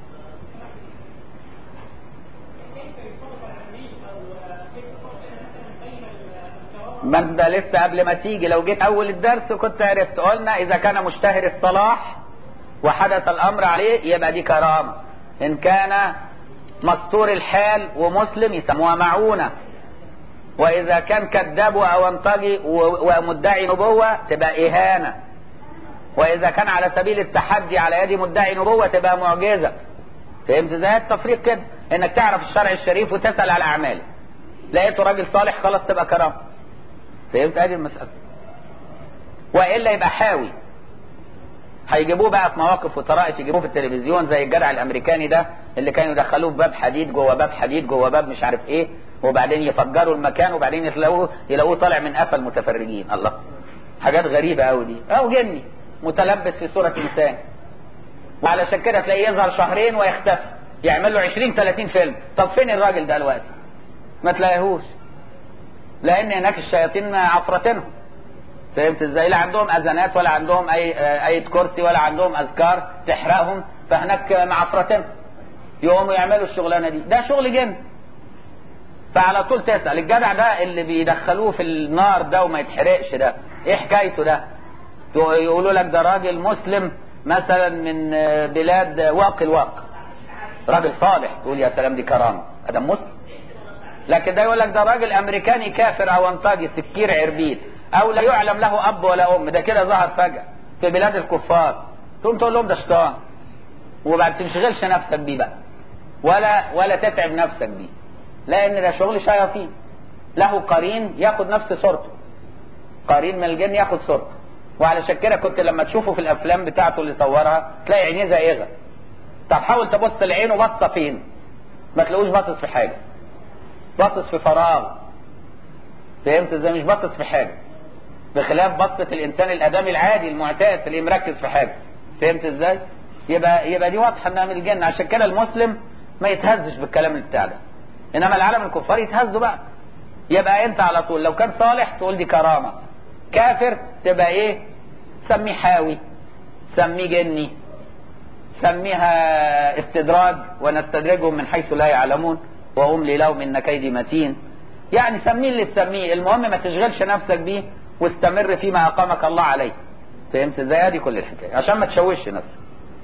ما انت لسه قبل ما تيجي لو جيت اول الدرس كنت عرفت قلنا اذا كان مشتهر الصلاح وحدث الامر عليه يبقى دي كرامة ان كان مستور الحال ومسلم يسموها معونة واذا كان كذاب او انطجي ومدعي نبوة تبقى اهانة واذا كان على سبيل التحدي على يد مدعي نبوة تبقى معجزة فهمت ازاي التفريق كده انك تعرف الشرع الشريف وتسأل على اعماله لقيته راجل صالح خلاص تبقى كرامة فهمت هذه المسألة وإلا يبقى حاوي هيجيبوه بقى في مواقف وطرائف يجيبوه في التلفزيون زي الجدع الامريكاني ده اللي كانوا يدخلوه في باب حديد جوه باب حديد جوه باب مش عارف ايه وبعدين يفجروا المكان وبعدين يلاقوه يلاقوه طالع من قفا المتفرجين الله حاجات غريبه قوي دي او جني متلبس في صوره انسان وعلشان كده تلاقيه يظهر شهرين ويختفي يعمل له 20 30 فيلم طب فين الراجل ده دلوقتي ما تلاقيهوش لان هناك الشياطين عفرتينهم فهمت ازاي لا عندهم اذانات ولا عندهم اي اي كرسي ولا عندهم اذكار تحرقهم فهناك معفرتينهم يقوموا يعملوا الشغلانه دي ده شغل جن فعلى طول تسال الجدع ده اللي بيدخلوه في النار ده وما يتحرقش ده ايه حكايته ده يقولوا لك ده راجل مسلم مثلا من بلاد واقي الواقع راجل صالح تقول يا سلام دي كرامه هذا مسلم لكن ده يقول لك ده راجل امريكاني كافر او انطاجي سكير عربيد او لا يعلم له اب ولا ام ده كده ظهر فجأة في بلاد الكفار تقوم تقول لهم ده شيطان وبعد تنشغلش نفسك بيه بقى ولا ولا تتعب نفسك بيه لان ده شغل شياطين له قرين ياخد نفس صورته قرين من الجن ياخد صورته وعلى كده كنت لما تشوفه في الافلام بتاعته اللي صورها تلاقي عينيه زائغه طب حاول تبص لعينه باصه فين ما تلاقوش باصص في حاجه باصص في فراغ فهمت ازاي مش باصص في حاجه بخلاف بصة الانسان الادمي العادي المعتاد اللي مركز في حاجه فهمت ازاي يبقى يبقى دي واضحه انها من الجنه عشان كده المسلم ما يتهزش بالكلام اللي بتاع ده انما العالم الكفار يتهزوا بقى يبقى انت على طول لو كان صالح تقول دي كرامه كافر تبقى ايه سميه حاوي سميه جني سميها استدراج ونستدرجهم من حيث لا يعلمون واملي لهم ان كيدي متين يعني سميه اللي تسميه المهم ما تشغلش نفسك بيه واستمر فيما اقامك الله عليه فهمت ازاي ادي كل الحكايه عشان ما تشوشش نفسك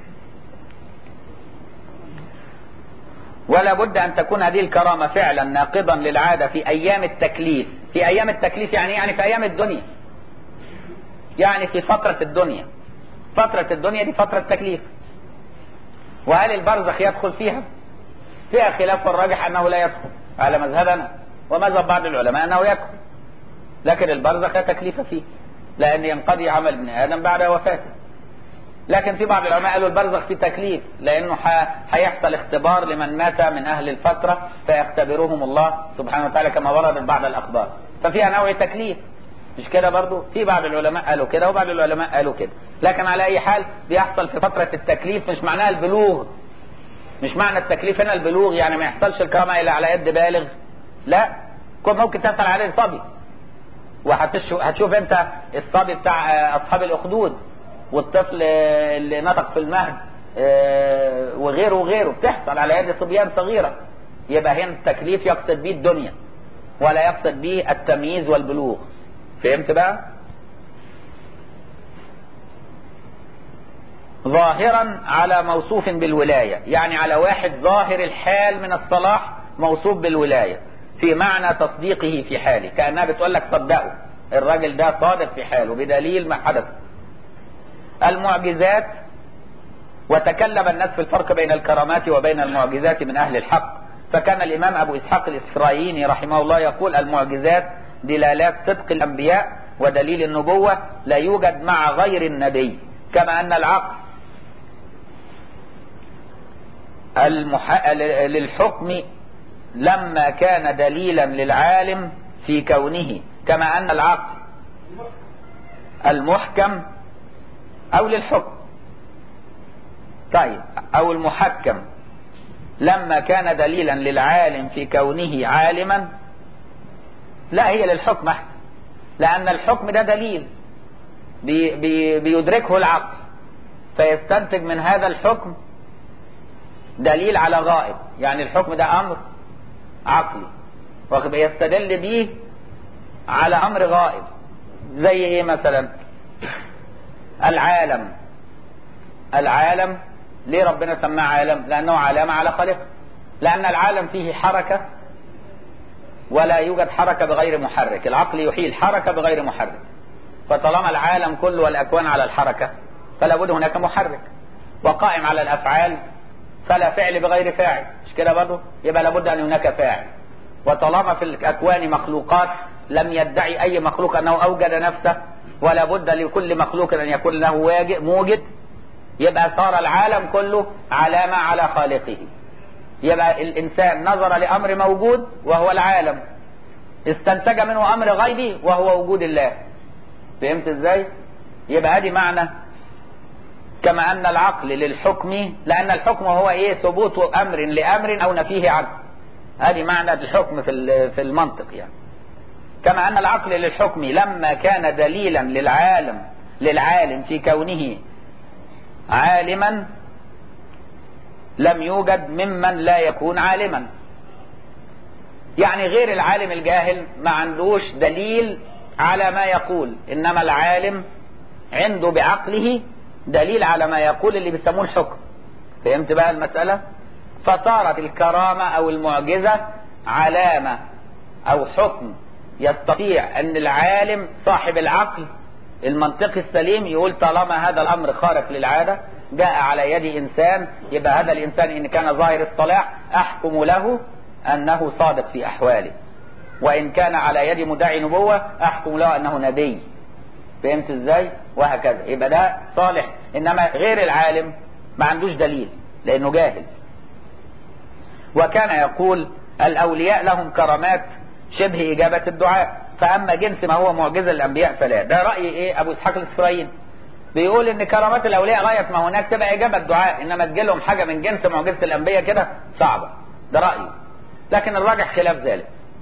ولا بد ان تكون هذه الكرامه فعلا ناقضا للعاده في ايام التكليف في ايام التكليف يعني يعني في ايام الدنيا يعني في فتره الدنيا فتره الدنيا دي فتره تكليف وهل البرزخ يدخل فيها فيها خلاف والراجح انه لا يدخل على مذهبنا ومذهب بعض العلماء انه يدخل لكن البرزخ لا تكليف فيه لان ينقضي عمل ابن ادم بعد وفاته لكن في بعض العلماء قالوا البرزخ في تكليف لانه هيحصل اختبار لمن مات من اهل الفتره فيختبرهم الله سبحانه وتعالى كما وردت بعض الاخبار ففيها نوع تكليف مش كده برضو في بعض العلماء قالوا كده وبعض العلماء قالوا كده لكن على اي حال بيحصل في فتره التكليف مش معناها البلوغ مش معنى التكليف هنا البلوغ يعني ما يحصلش الكرامه الا على يد بالغ لا كنت ممكن تحصل عليه صبي وهتشوف انت الصبي بتاع اصحاب الاخدود والطفل اللي نطق في المهد وغيره وغيره بتحصل على يد صبيان صغيره يبقى هنا التكليف يقصد به الدنيا ولا يقصد به التمييز والبلوغ فهمت بقى ظاهرا على موصوف بالولاية يعني على واحد ظاهر الحال من الصلاح موصوف بالولاية في معنى تصديقه في حاله كأنها بتقول لك صدقه الراجل ده صادق في حاله بدليل ما حدث المعجزات وتكلم الناس في الفرق بين الكرامات وبين المعجزات من أهل الحق فكان الإمام أبو إسحاق الإسرائيلي رحمه الله يقول المعجزات دلالات صدق الأنبياء ودليل النبوة لا يوجد مع غير النبي كما أن العقل المح... للحكم لما كان دليلا للعالم في كونه كما أن العقل المحكم أو للحكم طيب أو المحكم لما كان دليلا للعالم في كونه عالما لا هي للحكم احسن لأن الحكم ده دليل بي بي بيدركه العقل فيستنتج من هذا الحكم دليل على غائب يعني الحكم ده أمر عقلي ويستدل به على أمر غائب زي إيه مثلا العالم العالم ليه ربنا سماه عالم لأنه علامة على خالقه لأن العالم فيه حركة ولا يوجد حركة بغير محرك العقل يحيي الحركة بغير محرك فطالما العالم كله والأكوان على الحركة فلا بد هناك محرك وقائم على الأفعال فلا فعل بغير فاعل مش كده برضه يبقى لابد أن هناك فاعل وطالما في الأكوان مخلوقات لم يدعي أي مخلوق أنه أوجد نفسه ولا بد لكل مخلوق أن يكون له موجد يبقى صار العالم كله علامة على خالقه يبقى الإنسان نظر لأمر موجود وهو العالم استنتج منه أمر غيبي وهو وجود الله فهمت ازاي يبقى ادي معنى كما أن العقل للحكم لأن الحكم هو إيه ثبوت أمر لأمر أو نفيه عنه هذه معنى الحكم في في المنطق يعني كما أن العقل للحكم لما كان دليلا للعالم للعالم في كونه عالما لم يوجد ممن لا يكون عالما يعني غير العالم الجاهل ما عندوش دليل على ما يقول إنما العالم عنده بعقله دليل على ما يقول اللي بيسموه الحكم فهمت بقى المسألة فصارت الكرامة أو المعجزة علامة أو حكم يستطيع أن العالم صاحب العقل المنطقي السليم يقول طالما هذا الأمر خارق للعادة جاء على يد إنسان يبقى هذا الإنسان إن كان ظاهر الصلاح أحكم له أنه صادق في أحواله وإن كان على يد مدعي نبوة أحكم له أنه نبي فهمت ازاي وهكذا يبقى ده صالح انما غير العالم ما عندوش دليل لانه جاهل وكان يقول الاولياء لهم كرامات شبه اجابة الدعاء فاما جنس ما هو معجزة للانبياء فلا ده رأي ايه ابو اسحاق الاسرائيلي بيقول ان كرامات الاولياء غاية ما هناك تبقى اجابة دعاء انما تجيلهم حاجة من جنس معجزة الانبياء كده صعبة ده رأيه لكن الراجح خلاف ذلك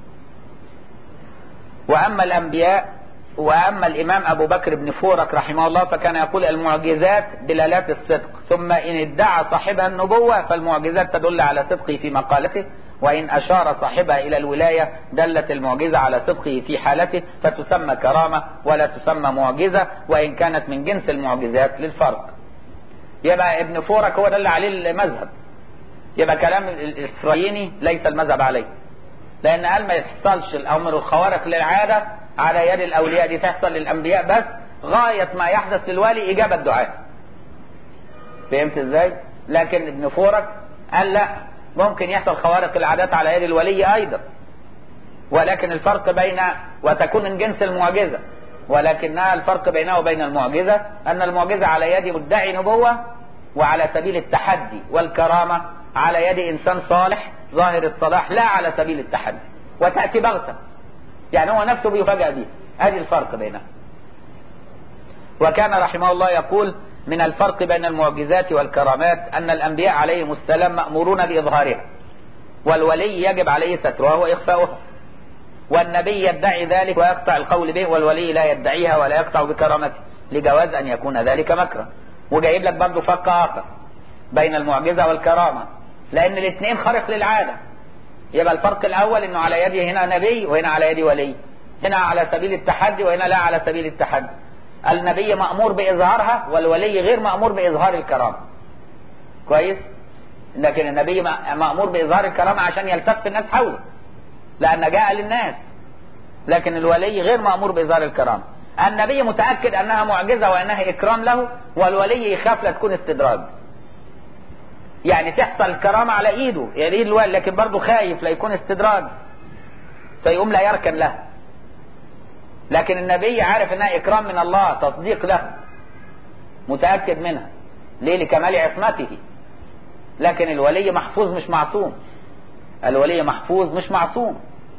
واما الانبياء واما الامام ابو بكر بن فورك رحمه الله فكان يقول المعجزات دلالات الصدق ثم ان ادعى صاحبها النبوة فالمعجزات تدل على صدقه في مقالته وإن أشار صاحبها إلى الولاية دلت المعجزة على صدقه في حالته فتسمى كرامة ولا تسمى معجزة وإن كانت من جنس المعجزات للفرق يبقى ابن فورك هو ده اللي عليه المذهب يبقى كلام الإسرائيلي ليس المذهب عليه لأن قال ما يحصلش الأمر الخوارق للعادة على يد الأولياء دي تحصل للأنبياء بس غاية ما يحدث للوالي إجابة دعاء فهمت ازاي؟ لكن ابن فورك قال لا ممكن يحصل خوارق العادات على يد الولي أيضا ولكن الفرق بين وتكون من جنس المعجزة ولكنها الفرق بينها وبين المعجزة أن المعجزة على يد مدعي نبوة وعلى سبيل التحدي والكرامة على يد إنسان صالح ظاهر الصلاح لا على سبيل التحدي وتأتي بغتة يعني هو نفسه بيفاجأ بيه هذه الفرق بينها وكان رحمه الله يقول من الفرق بين المعجزات والكرامات أن الأنبياء عليهم السلام مأمورون بإظهارها والولي يجب عليه سترها وإخفاؤها والنبي يدعي ذلك ويقطع القول به والولي لا يدعيها ولا يقطع بكرامته لجواز أن يكون ذلك مكرا وجايب لك برضه فرق آخر بين المعجزة والكرامة لأن الاثنين خارق للعادة يبقى الفرق الأول أنه على يدي هنا نبي وهنا على يدي ولي هنا على سبيل التحدي وهنا لا على سبيل التحدي النبي مأمور بإظهارها والولي غير مأمور بإظهار الكرامة كويس لكن النبي مأمور بإظهار الكرامة عشان يلتف الناس حوله لأن جاء للناس لكن الولي غير مأمور بإظهار الكرامة النبي متأكد أنها معجزة وأنها إكرام له والولي يخاف لا تكون استدراج يعني تحصل الكرامة على إيده يعني إيد الولي لكن برضه خايف لا يكون استدراج فيقوم لا يركن له لكن النبي عارف انها اكرام من الله تصديق له متاكد منها ليه لكمال عصمته لكن الولي محفوظ مش معصوم الولي محفوظ مش معصوم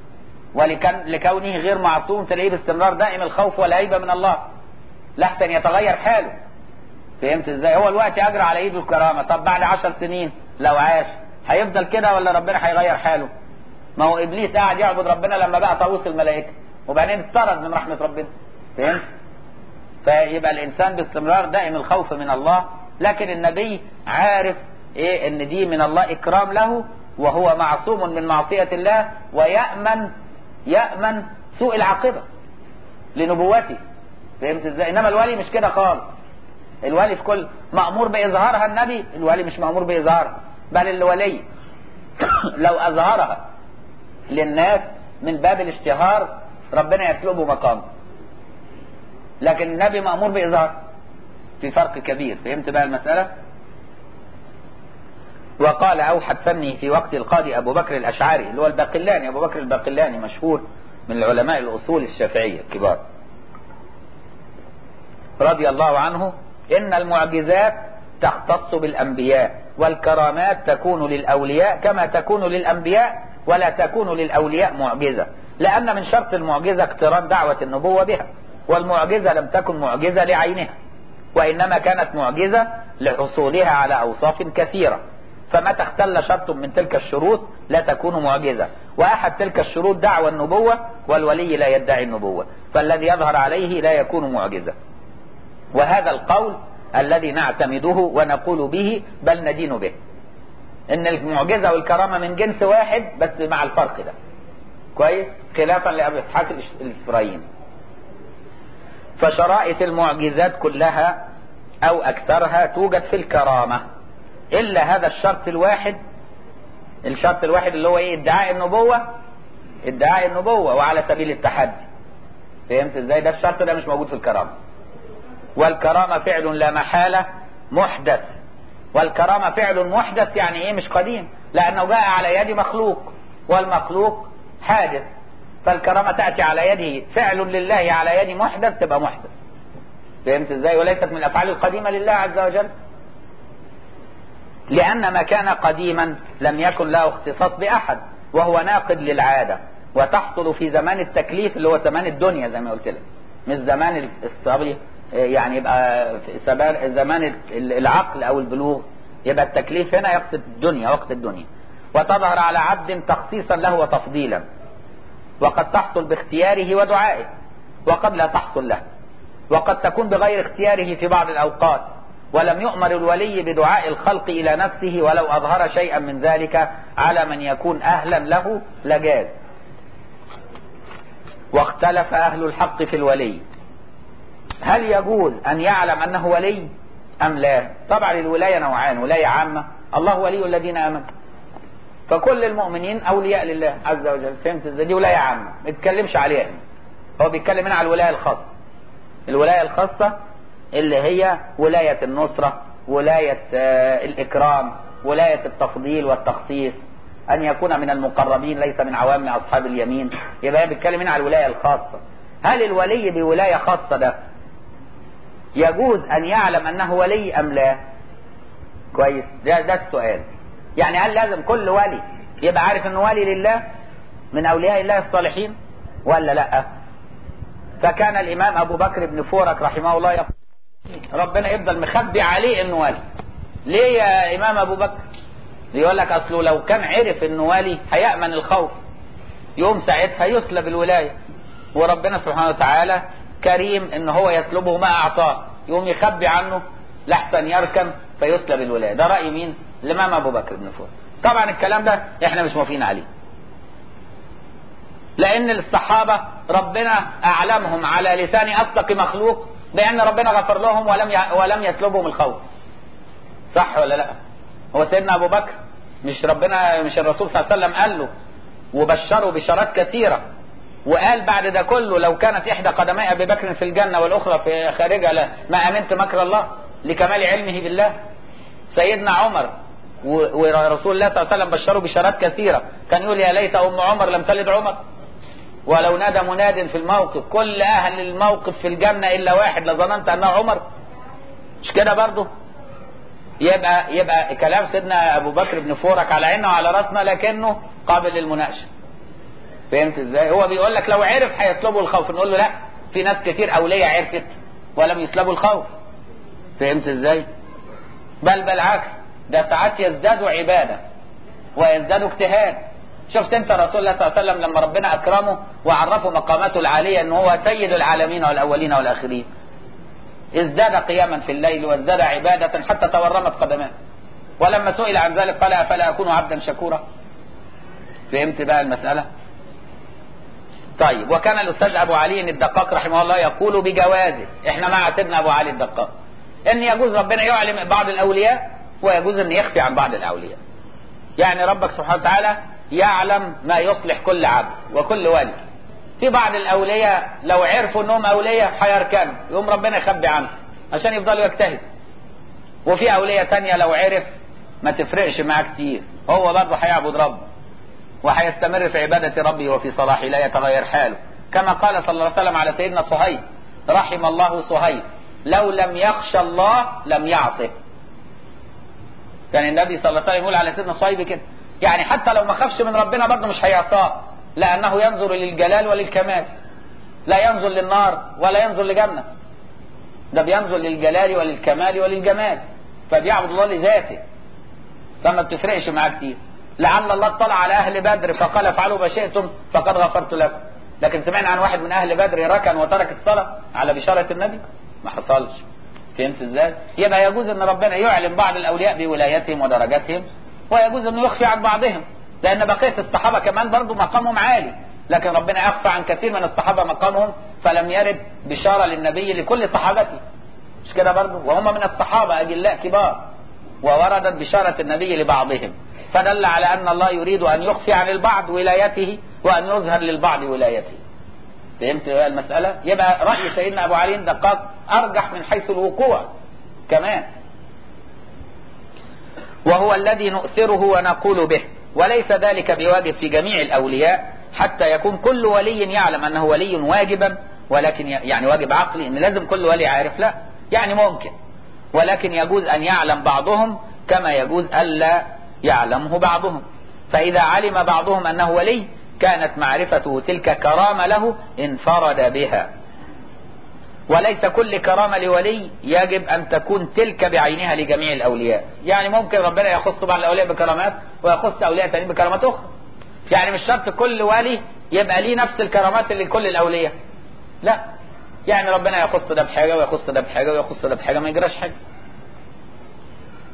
ولكونه غير معصوم تلاقيه باستمرار دائم الخوف والهيبه من الله لحسن يتغير حاله فهمت ازاي هو الوقت اجرى على ايده الكرامه طب بعد عشر سنين لو عاش هيفضل كده ولا ربنا هيغير حاله ما هو ابليس قاعد يعبد ربنا لما بقى طاووس الملائكه وبعدين اطرد من رحمة ربنا فهمت فيبقى الإنسان باستمرار دائم الخوف من الله لكن النبي عارف إيه إن دي من الله إكرام له وهو معصوم من معصية الله ويأمن يأمن سوء العاقبة لنبوته فهمت ازاي انما الولي مش كده خالص الولي في كل مأمور بإظهارها النبي الولي مش مأمور بإظهارها بل الولي لو أظهرها للناس من باب الاشتهار ربنا يطلبه مقام لكن النبي مأمور بإظهار في فرق كبير فهمت بقى المسألة وقال أوحد فني في وقت القاضي أبو بكر الأشعري اللي هو الباقلاني أبو بكر الباقلاني مشهور من العلماء الأصول الشافعية الكبار رضي الله عنه إن المعجزات تختص بالأنبياء والكرامات تكون للأولياء كما تكون للأنبياء ولا تكون للأولياء معجزة لأن من شرط المعجزة اقتران دعوة النبوة بها والمعجزة لم تكن معجزة لعينها وإنما كانت معجزة لحصولها على أوصاف كثيرة فمتى اختل شرط من تلك الشروط لا تكون معجزة وأحد تلك الشروط دعوى النبوة والولي لا يدعي النبوة فالذي يظهر عليه لا يكون معجزة وهذا القول الذي نعتمده ونقول به بل ندين به ان المعجزة والكرامة من جنس واحد بس مع الفرق ده كويس خلافا لأبي إسحاق الإسرائيلي فشرائط المعجزات كلها أو أكثرها توجد في الكرامة إلا هذا الشرط الواحد الشرط الواحد اللي هو إيه ادعاء النبوة ادعاء النبوة وعلى سبيل التحدي فهمت ازاي ده الشرط ده مش موجود في الكرامة والكرامة فعل لا محالة محدث والكرامة فعل محدث يعني ايه مش قديم لأنه جاء على يد مخلوق والمخلوق حادث فالكرامة تأتي على يده فعل لله على يد محدث تبقى محدث فهمت ازاي وليست من الأفعال القديمة لله عز وجل لأن ما كان قديما لم يكن له اختصاص بأحد وهو ناقد للعادة وتحصل في زمان التكليف اللي هو زمان الدنيا زي ما قلت لك مش زمان الصبي يعني يبقى في زمان العقل او البلوغ يبقى التكليف هنا يقصد الدنيا وقت الدنيا وتظهر على عبد تخصيصا له وتفضيلا وقد تحصل باختياره ودعائه وقد لا تحصل له وقد تكون بغير اختياره في بعض الأوقات ولم يؤمر الولي بدعاء الخلق إلى نفسه ولو أظهر شيئا من ذلك على من يكون أهلا له لجاز واختلف أهل الحق في الولي هل يجوز أن يعلم أنه ولي أم لا طبعا الولاية نوعان ولاية عامة الله ولي الذين آمنوا فكل المؤمنين أولياء لله عز وجل فهمت ازاي دي ولاية عامة ما يتكلمش عليها هو بيتكلم هنا على الولاية الخاصة الولاية الخاصة اللي هي ولاية النصرة ولاية آه الإكرام ولاية التفضيل والتخصيص أن يكون من المقربين ليس من عوام أصحاب اليمين يبقى بيتكلم هنا على الولاية الخاصة هل الولي بولاية خاصة ده يجوز أن يعلم أنه ولي أم لا كويس ده, ده السؤال يعني هل لازم كل ولي يبقى عارف أنه ولي لله من أولياء الله الصالحين ولا لا فكان الإمام أبو بكر بن فورك رحمه الله يقول ربنا يفضل مخبي عليه انه ولي ليه يا امام ابو بكر يقول لك اصله لو كان عرف انه ولي هيأمن الخوف يوم ساعتها يسلب الولاية وربنا سبحانه وتعالى كريم ان هو يسلبه ما اعطاه يوم يخبي عنه لحسن يركن فيسلب الولاية ده رأي مين الامام ابو بكر بن فور طبعا الكلام ده احنا مش موافقين عليه لان الصحابة ربنا اعلمهم على لسان اصدق مخلوق بان ربنا غفر لهم ولم ي... ولم يسلبهم الخوف صح ولا لا هو سيدنا ابو بكر مش ربنا مش الرسول صلى الله عليه وسلم قال له وبشره بشارات كثيرة وقال بعد ده كله لو كانت احدى قدمي ابي بكر في الجنة والاخرى في خارجها ما امنت مكر الله لكمال علمه بالله سيدنا عمر ورسول الله صلى الله عليه وسلم بشره بشارات كثيرة كان يقول يا ليت ام عمر لم تلد عمر ولو نادى مناد في الموقف كل اهل الموقف في الجنة الا واحد لظننت انه عمر مش كده برضه يبقى يبقى كلام سيدنا ابو بكر بن فورك على عيننا وعلى راسنا لكنه قابل للمناقشه فهمت ازاي هو بيقول لك لو عرف هيسلبه الخوف نقول له لا في ناس كتير اولياء عرفت ولم يسلبوا الخوف فهمت ازاي بل بالعكس ده ساعات يزدادوا عباده ويزدادوا اجتهاد شفت انت رسول الله صلى الله عليه وسلم لما ربنا اكرمه وعرفه مقاماته العاليه ان هو سيد العالمين والاولين والاخرين ازداد قياما في الليل وازداد عبادة حتى تورمت قدماه ولما سئل عن ذلك قال أفلا أكون عبدا شكورا فهمت بقى المسألة طيب وكان الأستاذ أبو علي الدقاق رحمه الله يقول بجوازه احنا مع سيدنا أبو علي الدقاق ان يجوز ربنا يعلم بعض الأولياء ويجوز ان يخفي عن بعض الأولياء يعني ربك سبحانه وتعالى يعلم ما يصلح كل عبد وكل ولي في بعض الاولياء لو عرفوا انهم اولياء هيركنوا يقوم ربنا يخبي عنهم عشان يفضلوا يجتهدوا وفي اولياء تانية لو عرف ما تفرقش معاه كتير هو برضه هيعبد ربه وهيستمر في عبادة ربه وفي صلاحه لا يتغير حاله كما قال صلى الله عليه وسلم على سيدنا صهيب رحم الله صهيب لو لم يخشى الله لم يعصه كان النبي صلى الله عليه وسلم يقول على سيدنا صهيب كده يعني حتى لو ما خافش من ربنا برضه مش هيعصاه لأنه ينظر للجلال وللكمال لا ينظر للنار ولا ينظر لجنة ده بينظر للجلال وللكمال وللجمال فبيعبد الله لذاته فما بتفرقش معاه كتير لعل الله اطلع على أهل بدر فقال افعلوا ما شئتم فقد غفرت لكم لكن سمعنا عن واحد من أهل بدر ركن وترك الصلاة على بشارة النبي ما حصلش فهمت ازاي يبقى يجوز ان ربنا يعلم بعض الاولياء بولايتهم ودرجاتهم ويجوز انه يخفي عن بعضهم لأن بقية الصحابة كمان برضو مقامهم عالي لكن ربنا أخفى عن كثير من الصحابة مقامهم فلم يرد بشارة للنبي لكل صحابته مش كده برضو وهم من الصحابة أجلاء كبار ووردت بشارة النبي لبعضهم فدل على أن الله يريد أن يخفي عن البعض ولايته وأن يظهر للبعض ولايته فهمت المسألة يبقى رأي سيدنا أبو علي الدقاق أرجح من حيث الوقوع كمان وهو الذي نؤثره ونقول به وليس ذلك بواجب في جميع الأولياء حتى يكون كل ولي يعلم أنه ولي واجبا ولكن يعني واجب عقلي أن لازم كل ولي عارف لا يعني ممكن ولكن يجوز أن يعلم بعضهم كما يجوز ألا يعلمه بعضهم فإذا علم بعضهم أنه ولي كانت معرفته تلك كرامة له انفرد بها وليس كل كرامة لولي يجب أن تكون تلك بعينها لجميع الأولياء يعني ممكن ربنا يخص بعض الأولياء بكرامات ويخص أولياء تانيين بكرامات أخرى يعني مش شرط كل ولي يبقى ليه نفس الكرامات اللي لكل الأولياء لا يعني ربنا يخص ده بحاجة ويخص ده بحاجة ويخص ده بحاجة ما يجراش حاجة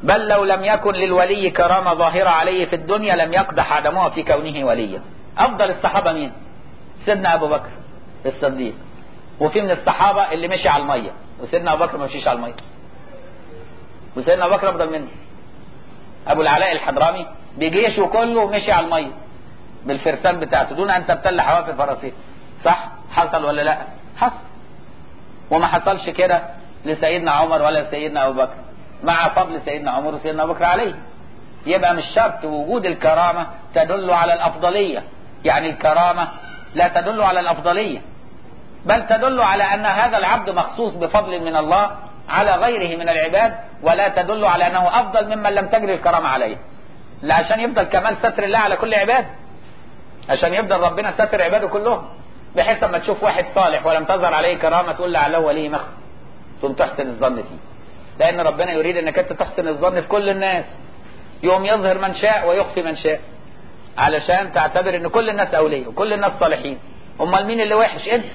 بل لو لم يكن للولي كرامة ظاهرة عليه في الدنيا لم يقدح عدمها في كونه وليا أفضل الصحابة مين سيدنا أبو بكر الصديق وفي من الصحابة اللي مشي على المية وسيدنا أبو بكر ما مشيش على المية وسيدنا أبو بكر أفضل منه أبو العلاء الحضرامي بجيشه كله مشي على المية بالفرسان بتاعته دون أن تبتل حوافر فرسيه صح حصل ولا لا حصل وما حصلش كده لسيدنا عمر ولا لسيدنا أبو بكر مع فضل سيدنا عمر وسيدنا أبو بكر عليه يبقى مش شرط وجود الكرامة تدل على الأفضلية يعني الكرامة لا تدل على الأفضلية بل تدل على أن هذا العبد مخصوص بفضل من الله على غيره من العباد ولا تدل على أنه أفضل ممن لم تجري الكرامة عليه لا عشان يفضل كمال ستر الله على كل عباد عشان يفضل ربنا ستر عباده كلهم بحيث لما تشوف واحد صالح ولم تظهر عليه كرامة تقول لعله ولي مخ ثم تحسن الظن فيه لأن ربنا يريد أنك أنت تحسن الظن في كل الناس يوم يظهر من شاء ويخفي من شاء علشان تعتبر ان كل الناس اولياء وكل الناس صالحين امال مين اللي وحش انت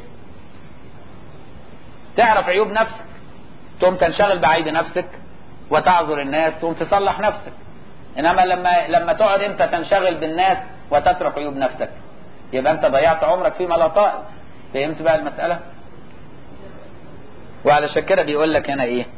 تعرف عيوب نفسك تقوم تنشغل بعيب نفسك وتعذر الناس تقوم تصلح نفسك انما لما لما تقعد انت تنشغل بالناس وتترك عيوب نفسك يبقى انت ضيعت عمرك فيما لا طائل فهمت بقى المساله وعلشان كده بيقول لك هنا ايه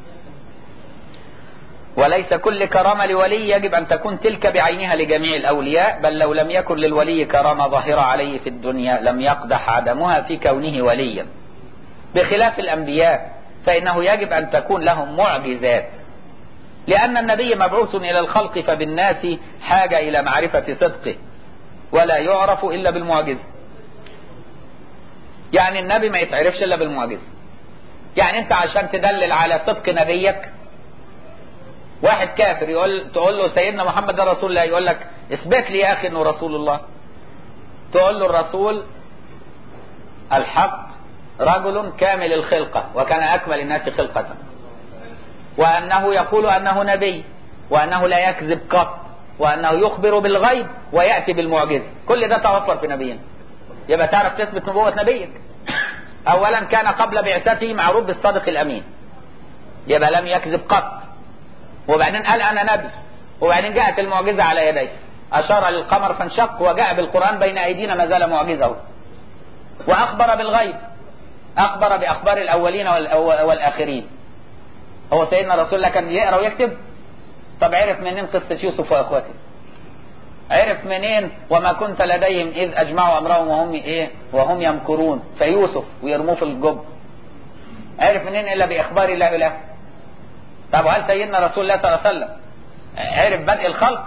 وليس كل كرامة لولي يجب أن تكون تلك بعينها لجميع الأولياء بل لو لم يكن للولي كرامة ظاهرة عليه في الدنيا لم يقدح عدمها في كونه وليا بخلاف الأنبياء فإنه يجب أن تكون لهم معجزات لأن النبي مبعوث إلى الخلق فبالناس حاجة إلى معرفة صدقه ولا يعرف إلا بالمعجزة يعني النبي ما يتعرفش إلا بالمعجزة يعني أنت عشان تدلل على صدق نبيك واحد كافر يقول تقول له سيدنا محمد ده رسول الله يقول لك اثبت لي يا اخي انه رسول الله تقول له الرسول الحق رجل كامل الخلقة وكان أكمل الناس خلقة وأنه يقول أنه نبي وأنه لا يكذب قط وأنه يخبر بالغيب ويأتي بالمعجزة كل ده توفر في نبينا يبقى تعرف تثبت نبوة نبيك أولا كان قبل بعثته معروف بالصادق الأمين يبقى لم يكذب قط وبعدين قال انا نبي وبعدين جاءت المعجزه على يديه اشار للقمر فانشق وجاء بالقران بين ايدينا ما زال معجزه واخبر بالغيب اخبر باخبار الاولين والاخرين هو سيدنا رسول الله كان يقرا ويكتب طب عرف منين قصه يوسف واخواته عرف منين وما كنت لديهم اذ اجمعوا امرهم وهم ايه وهم يمكرون فيوسف ويرموه في الجب عرف منين الا باخبار الله له طب وهل سيدنا رسول الله صلى الله عليه وسلم عرف بدء الخلق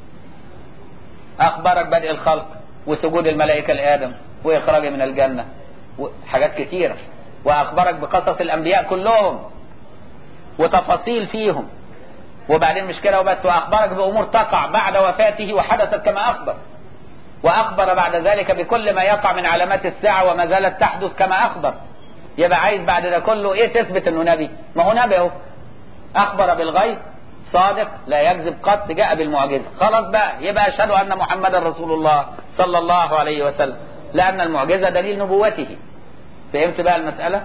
اخبرك بدء الخلق وسجود الملائكه لادم واخراجه من الجنه حاجات كتيره واخبرك بقصص الانبياء كلهم وتفاصيل فيهم وبعدين مش كده وبس واخبرك بامور تقع بعد وفاته وحدثت كما اخبر واخبر بعد ذلك بكل ما يقع من علامات الساعه وما زالت تحدث كما اخبر يبقى عايز بعد ده كله ايه تثبت انه نبي ما هو نبي اهو اخبر بالغيب صادق لا يكذب قط جاء بالمعجزه خلاص بقى يبقى اشهد ان محمدا رسول الله صلى الله عليه وسلم لان المعجزه دليل نبوته فهمت بقى المساله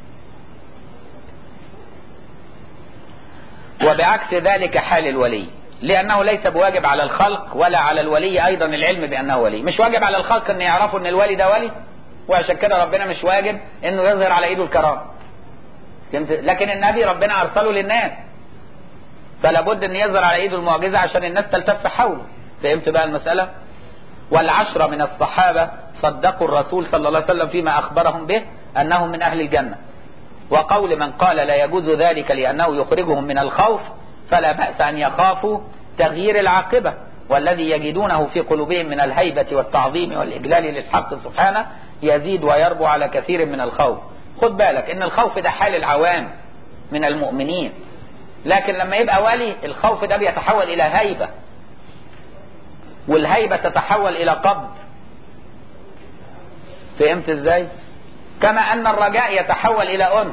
وبعكس ذلك حال الولي لانه ليس بواجب على الخلق ولا على الولي ايضا العلم بانه ولي مش واجب على الخلق ان يعرفوا ان الولي ده ولي وعشان كده ربنا مش واجب انه يظهر على ايده الكرامه فهمت لكن النبي ربنا ارسله للناس فلا بد ان يظهر على ايده المعجزه عشان الناس تلتف حوله فهمت بقى المساله والعشره من الصحابه صدقوا الرسول صلى الله عليه وسلم فيما اخبرهم به انهم من اهل الجنه وقول من قال لا يجوز ذلك لانه يخرجهم من الخوف فلا باس ان يخافوا تغيير العاقبه والذي يجدونه في قلوبهم من الهيبه والتعظيم والاجلال للحق سبحانه يزيد ويربو على كثير من الخوف خد بالك ان الخوف ده حال العوام من المؤمنين لكن لما يبقى ولي الخوف ده بيتحول الى هيبة والهيبة تتحول الى قبض فهمت ازاي كما ان الرجاء يتحول الى انس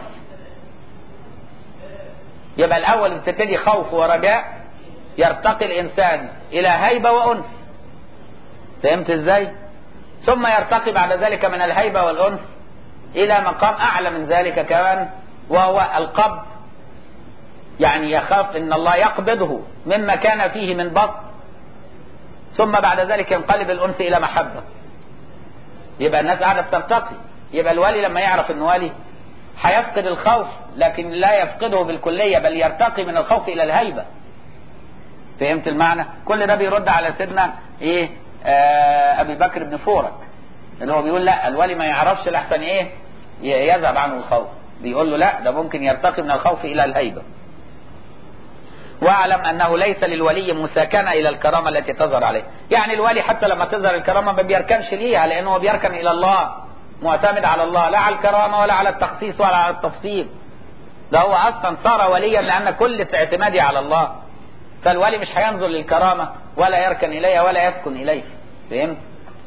يبقى الاول بتبتدي خوف ورجاء يرتقي الانسان الى هيبة وانس فهمت ازاي ثم يرتقي بعد ذلك من الهيبة والانس الى مقام اعلى من ذلك كمان وهو القبض يعني يخاف ان الله يقبضه مما كان فيه من بطن ثم بعد ذلك ينقلب الانس الى محبه يبقى الناس قاعده بترتقي يبقى الولي لما يعرف انه ولي هيفقد الخوف لكن لا يفقده بالكليه بل يرتقي من الخوف الى الهيبه فهمت المعنى كل ده بيرد على سيدنا ايه آه ابي بكر بن فورك اللي هو بيقول لا الولي ما يعرفش الاحسن ايه يذهب عنه الخوف بيقول له لا ده ممكن يرتقي من الخوف الى الهيبه واعلم انه ليس للولي مساكنه الى الكرامه التي تظهر عليه يعني الولي حتى لما تظهر الكرامه ما بيركنش ليها لانه هو بيركن الى الله معتمد على الله لا على الكرامه ولا على التخصيص ولا على التفصيل ده هو اصلا صار وليا لان كل اعتمادي على الله فالولي مش هينظر للكرامه ولا يركن اليها ولا يسكن اليه فهمت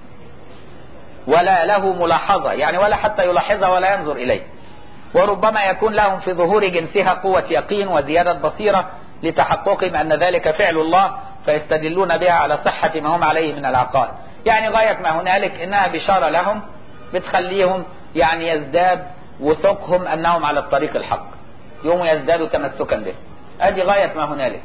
ولا له ملاحظه يعني ولا حتى يلاحظها ولا ينظر اليه وربما يكون لهم في ظهور جنسها قوه يقين وزياده بصيره لتحققهم ان ذلك فعل الله فيستدلون بها على صحه ما هم عليه من العقائد يعني غايه ما هنالك انها بشاره لهم بتخليهم يعني يزداد وثوقهم انهم على الطريق الحق يوم يزدادوا تمسكا به ادي غايه ما هنالك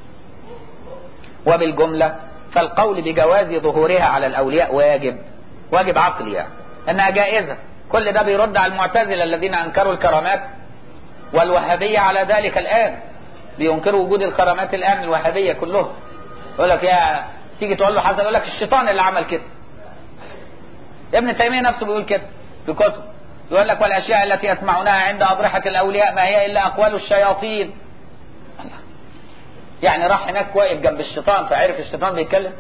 وبالجمله فالقول بجواز ظهورها على الاولياء واجب واجب عقلي يعني انها جائزه كل ده بيرد على المعتزله الذين انكروا الكرامات والوهابيه على ذلك الان بينكروا وجود الكرامات الان الوهابيه كلهم يقول لك يا تيجي تقول له حسن يقول لك الشيطان اللي عمل كده ابن تيميه نفسه بيقول كده في كتب يقول لك والاشياء التي يسمعونها عند اضرحه الاولياء ما هي الا اقوال الشياطين الله. يعني راح هناك واقف جنب الشيطان فعرف الشيطان بيتكلم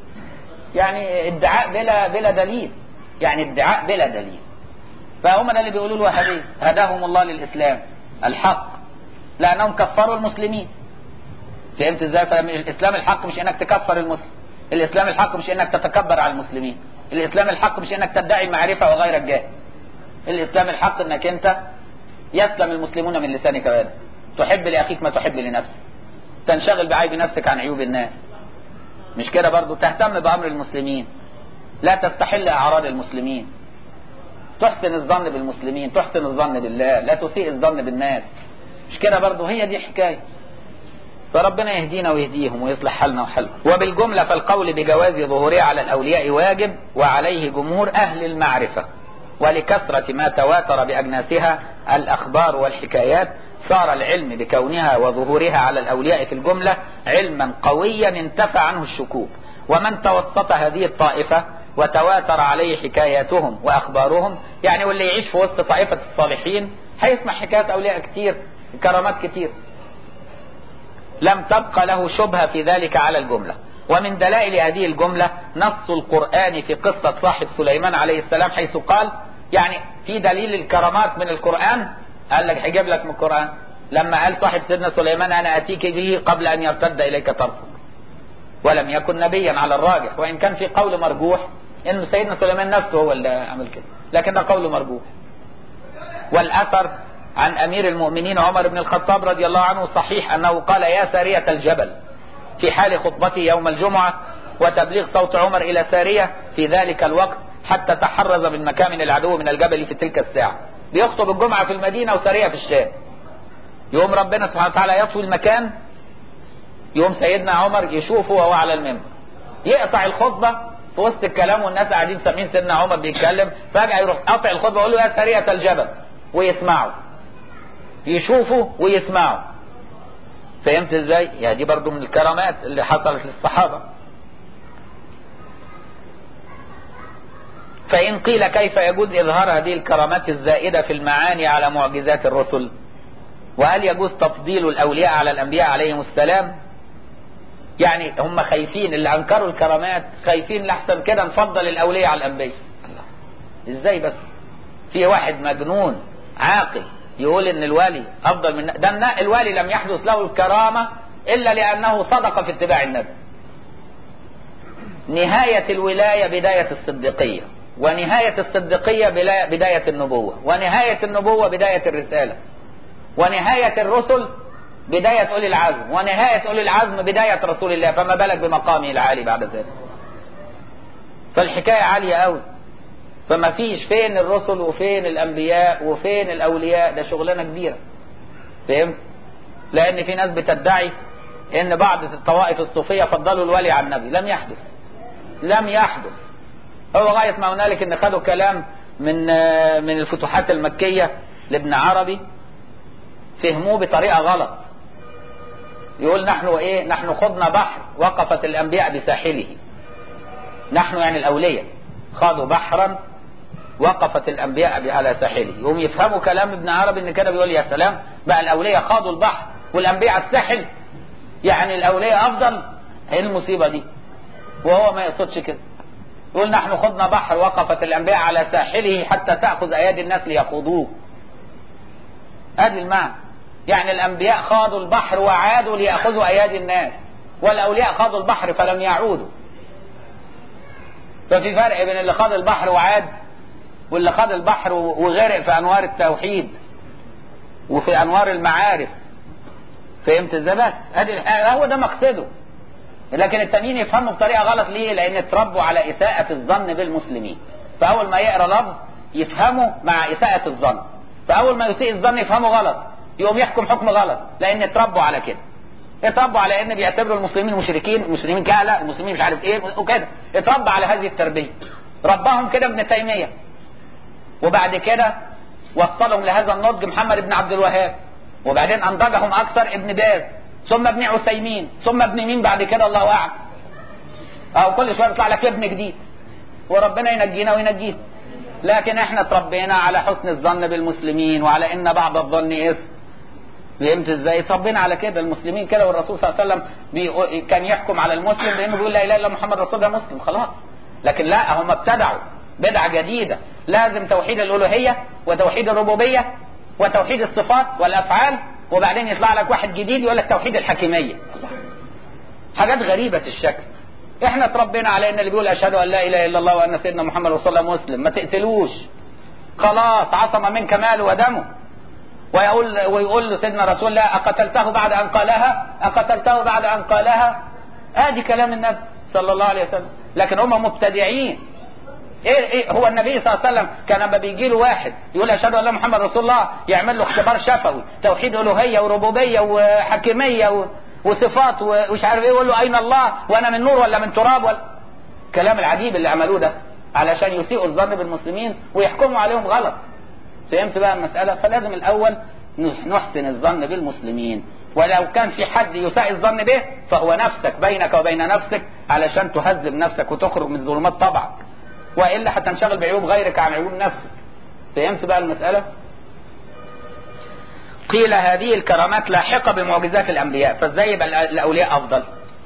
يعني ادعاء بلا بلا دليل يعني ادعاء بلا دليل فهم ده اللي بيقولوا الوهابيه هداهم الله للاسلام الحق لانهم كفروا المسلمين فهمت ازاي فالاسلام الحق مش انك تكفر المسلم الاسلام الحق مش انك تتكبر على المسلمين الاسلام الحق مش انك تدعي المعرفه وغيرك جاهل الاسلام الحق انك انت يسلم المسلمون من لسانك ويدك تحب لاخيك ما تحب لنفسك تنشغل بعيب نفسك عن عيوب الناس مش كده برضو تهتم بامر المسلمين لا تستحل اعراض المسلمين تحسن الظن بالمسلمين تحسن الظن بالله لا تسيء الظن بالناس مش كده برضو هي دي الحكايه فربنا يهدينا ويهديهم ويصلح حالنا وحالهم وبالجملة فالقول بجواز ظهورها على الأولياء واجب وعليه جمهور أهل المعرفة ولكثرة ما تواتر بأجناسها الأخبار والحكايات صار العلم بكونها وظهورها على الأولياء في الجملة علما قويا انتفى عنه الشكوك ومن توسط هذه الطائفة وتواتر عليه حكاياتهم وأخبارهم يعني واللي يعيش في وسط طائفة الصالحين هيسمع حكايات أولياء كتير كرامات كتير لم تبق له شبهة في ذلك على الجملة ومن دلائل هذه الجملة نص القرآن في قصة صاحب سليمان عليه السلام حيث قال يعني في دليل الكرامات من القرآن قال لك هيجيب لك من القرآن لما قال صاحب سيدنا سليمان أنا أتيك به قبل أن يرتد إليك طرفك ولم يكن نبيا على الراجح وإن كان في قول مرجوح إنه سيدنا سليمان نفسه هو اللي عمل كده لكن ده قول مرجوح والأثر عن امير المؤمنين عمر بن الخطاب رضي الله عنه صحيح انه قال يا سارية الجبل في حال خطبته يوم الجمعة وتبليغ صوت عمر الى سارية في ذلك الوقت حتى تحرز من مكامن العدو من الجبل في تلك الساعة بيخطب الجمعة في المدينة وسارية في الشام يوم ربنا سبحانه وتعالى يطوي المكان يوم سيدنا عمر يشوفه وهو على المنبر يقطع الخطبة في وسط الكلام والناس قاعدين سامعين سيدنا عمر بيتكلم فجأة يروح قاطع الخطبة ويقول له يا سارية الجبل ويسمعوا يشوفوا ويسمعوا فهمت ازاي يعني دي برضو من الكرامات اللي حصلت للصحابة فإن قيل كيف يجوز إظهار هذه الكرامات الزائدة في المعاني على معجزات الرسل وهل يجوز تفضيل الأولياء على الأنبياء عليهم السلام يعني هم خايفين اللي أنكروا الكرامات خايفين لحسن كده نفضل الأولياء على الأنبياء الله ازاي بس في واحد مجنون عاقل يقول ان الوالي افضل من ده الوالي لم يحدث له الكرامه الا لانه صدق في اتباع النبي. نهايه الولايه بدايه الصديقيه، ونهايه الصديقيه بدايه النبوه، ونهايه النبوه بدايه الرساله. ونهايه الرسل بدايه اولي العزم، ونهايه اولي العزم بدايه رسول الله، فما بالك بمقامه العالي بعد ذلك. فالحكايه عاليه قوي. فما فيش فين الرسل وفين الانبياء وفين الاولياء ده شغلانه كبيره فهمت لان في ناس بتدعي ان بعض الطوائف الصوفيه فضلوا الولي عن النبي لم يحدث لم يحدث هو غايه ما هنالك ان خدوا كلام من من الفتوحات المكيه لابن عربي فهموه بطريقه غلط يقول نحن ايه نحن خضنا بحر وقفت الانبياء بساحله نحن يعني الاولياء خاضوا بحرا وقفت الانبياء على ساحله يقوم يفهموا كلام ابن عربي ان كده بيقول يا سلام بقى الاولياء خاضوا البحر والانبياء على الساحل يعني الاولياء افضل ايه المصيبه دي وهو ما يقصدش كده يقول نحن خضنا بحر وقفت الانبياء على ساحله حتى تاخذ ايادي الناس ليخوضوه ادي المعنى يعني الانبياء خاضوا البحر وعادوا لياخذوا ايادي الناس والاولياء خاضوا البحر فلم يعودوا ففي فرق بين اللي خاض البحر وعاد واللي خاض البحر وغرق في انوار التوحيد وفي انوار المعارف فهمت ازاي بس ادي هو ده مقصده لكن التانيين يفهموا بطريقه غلط ليه لان اتربوا على اساءه الظن بالمسلمين فاول ما يقرا لفظ يفهمه مع اساءه الظن فاول ما يسيء الظن يفهمه غلط يقوم يحكم حكم غلط لان اتربوا على كده اتربوا على ان بيعتبروا المسلمين مشركين المسلمين كهله المسلمين مش عارف ايه وكده اتربى على هذه التربيه رباهم كده ابن تيميه وبعد كده وصلهم لهذا النضج محمد بن عبد الوهاب وبعدين انضجهم اكثر ابن باز ثم ابن عثيمين ثم ابن مين بعد كده الله اعلم او كل شويه يطلع لك ابن جديد وربنا ينجينا وينجيه لكن احنا تربينا على حسن الظن بالمسلمين وعلى ان بعض الظن اسم فهمت ازاي؟ اتربينا على كده المسلمين كده والرسول صلى الله عليه وسلم بي... كان يحكم على المسلم بانه بيقول لا اله الا محمد رسول الله مسلم خلاص لكن لا هم ابتدعوا بدعه جديده لازم توحيد الالوهيه وتوحيد الربوبيه وتوحيد الصفات والافعال وبعدين يطلع لك واحد جديد يقول لك توحيد الحكيميه حاجات غريبه الشكل احنا اتربينا على ان اللي بيقول اشهد ان لا اله الا الله وان سيدنا محمد رسول الله مسلم ما تقتلوش خلاص عصم منك ماله ودمه ويقول ويقول له سيدنا رسول الله اقتلته بعد ان قالها اقتلته بعد ان قالها ادي كلام النبي صلى الله عليه وسلم لكن هم مبتدعين ايه ايه هو النبي صلى الله عليه وسلم كان لما بيجي له واحد يقول اشهد ان لا محمد رسول الله يعمل له اختبار شفوي توحيد الوهيه وربوبيه وحكيميه و... وصفات ومش عارف ايه يقول له اين الله وانا من نور ولا من تراب ولا الكلام العجيب اللي عملوه ده علشان يسيئوا الظن بالمسلمين ويحكموا عليهم غلط فهمت بقى المساله فلازم الاول نحسن الظن بالمسلمين ولو كان في حد يساء الظن به فهو نفسك بينك وبين نفسك علشان تهذب نفسك وتخرج من ظلمات طبعك والا هتنشغل بعيوب غيرك عن عيوب نفسك فهمت بقى المساله قيل هذه الكرامات لاحقه بمعجزات الانبياء فازاي يبقى الاولياء افضل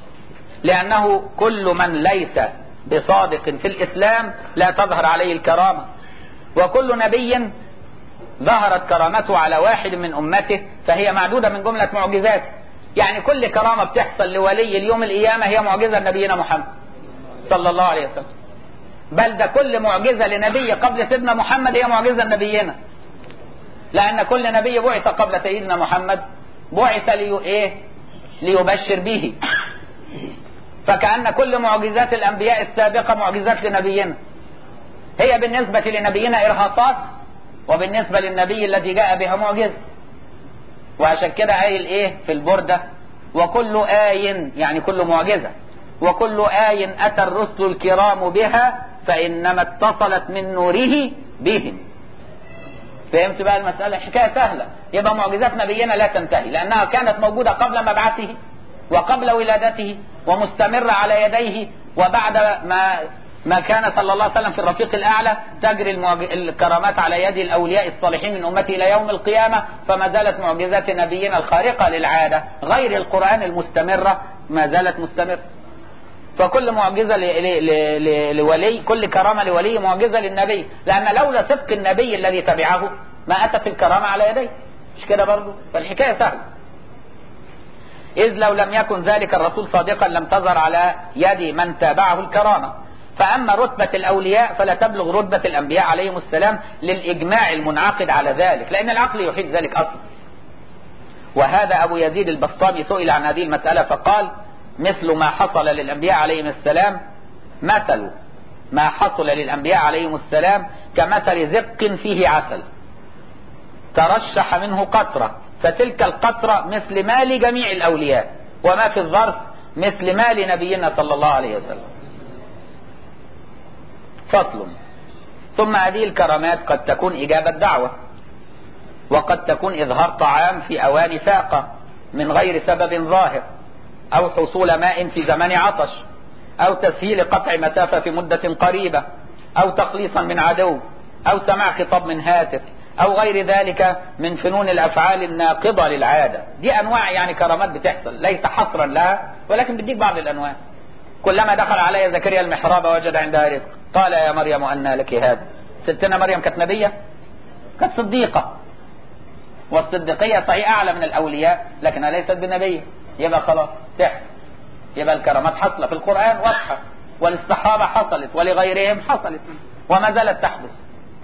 لانه كل من ليس بصادق في الاسلام لا تظهر عليه الكرامه وكل نبي ظهرت كرامته على واحد من امته فهي معدوده من جمله معجزات يعني كل كرامه بتحصل لولي اليوم القيامه هي معجزه لنبينا محمد صلى الله عليه وسلم بل ده كل معجزه لنبي قبل سيدنا محمد هي معجزه لنبينا لان كل نبي بعث قبل سيدنا محمد بعث لي ايه ليبشر به فكأن كل معجزات الأنبياء السابقة معجزات لنبينا هي بالنسبة لنبينا إرهاصات وبالنسبة للنبي الذي جاء بها معجزة وعشان كده قايل إيه في البردة وكل آي يعني كل معجزة وكل آي أتى الرسل الكرام بها فإنما اتصلت من نوره بهم فهمت بقى المسألة حكاية سهلة يبقى معجزات نبينا لا تنتهي لأنها كانت موجودة قبل مبعثه وقبل ولادته ومستمرة على يديه وبعد ما ما كان صلى الله عليه وسلم في الرفيق الأعلى تجري المعج... الكرامات على يد الأولياء الصالحين من أمته إلى يوم القيامة فما زالت معجزات نبينا الخارقة للعادة غير القرآن المستمرة ما زالت مستمرة فكل معجزة ل... ل... ل... لولي كل كرامة لولي معجزة للنبي لأن لولا صدق النبي الذي تبعه ما أتت الكرامة على يديه مش كده برضه فالحكاية سهلة إذ لو لم يكن ذلك الرسول صادقا لم تظهر على يد من تابعه الكرامة فأما رتبة الأولياء فلا تبلغ رتبة الأنبياء عليهم السلام للإجماع المنعقد على ذلك لأن العقل يحيط ذلك أصلا وهذا أبو يزيد البسطامي سئل عن هذه المسألة فقال مثل ما حصل للأنبياء عليهم السلام مثل ما حصل للأنبياء عليهم السلام كمثل زق فيه عسل ترشح منه قطرة فتلك القطرة مثل مال جميع الأولياء وما في الظرف مثل مال نبينا صلى الله عليه وسلم فصل ثم هذه الكرامات قد تكون إجابة دعوة وقد تكون إظهار طعام في أوان فاقة من غير سبب ظاهر أو حصول ماء في زمن عطش أو تسهيل قطع مسافة في مدة قريبة أو تخليصا من عدو أو سماع خطاب من هاتف أو غير ذلك من فنون الأفعال الناقضة للعادة دي أنواع يعني كرامات بتحصل ليس حصرا لها ولكن بديك بعض الأنواع كلما دخل علي زكريا المحراب وجد عندها رزق قال يا مريم أنى لك هذا ستنا مريم كانت نبية كانت صديقة والصديقية صحيح أعلى من الأولياء لكنها ليست بنبية يبقى خلاص تحصل يبقى الكرامات حصلة في القرآن واضحة وللصحابة حصلت ولغيرهم حصلت وما زالت تحدث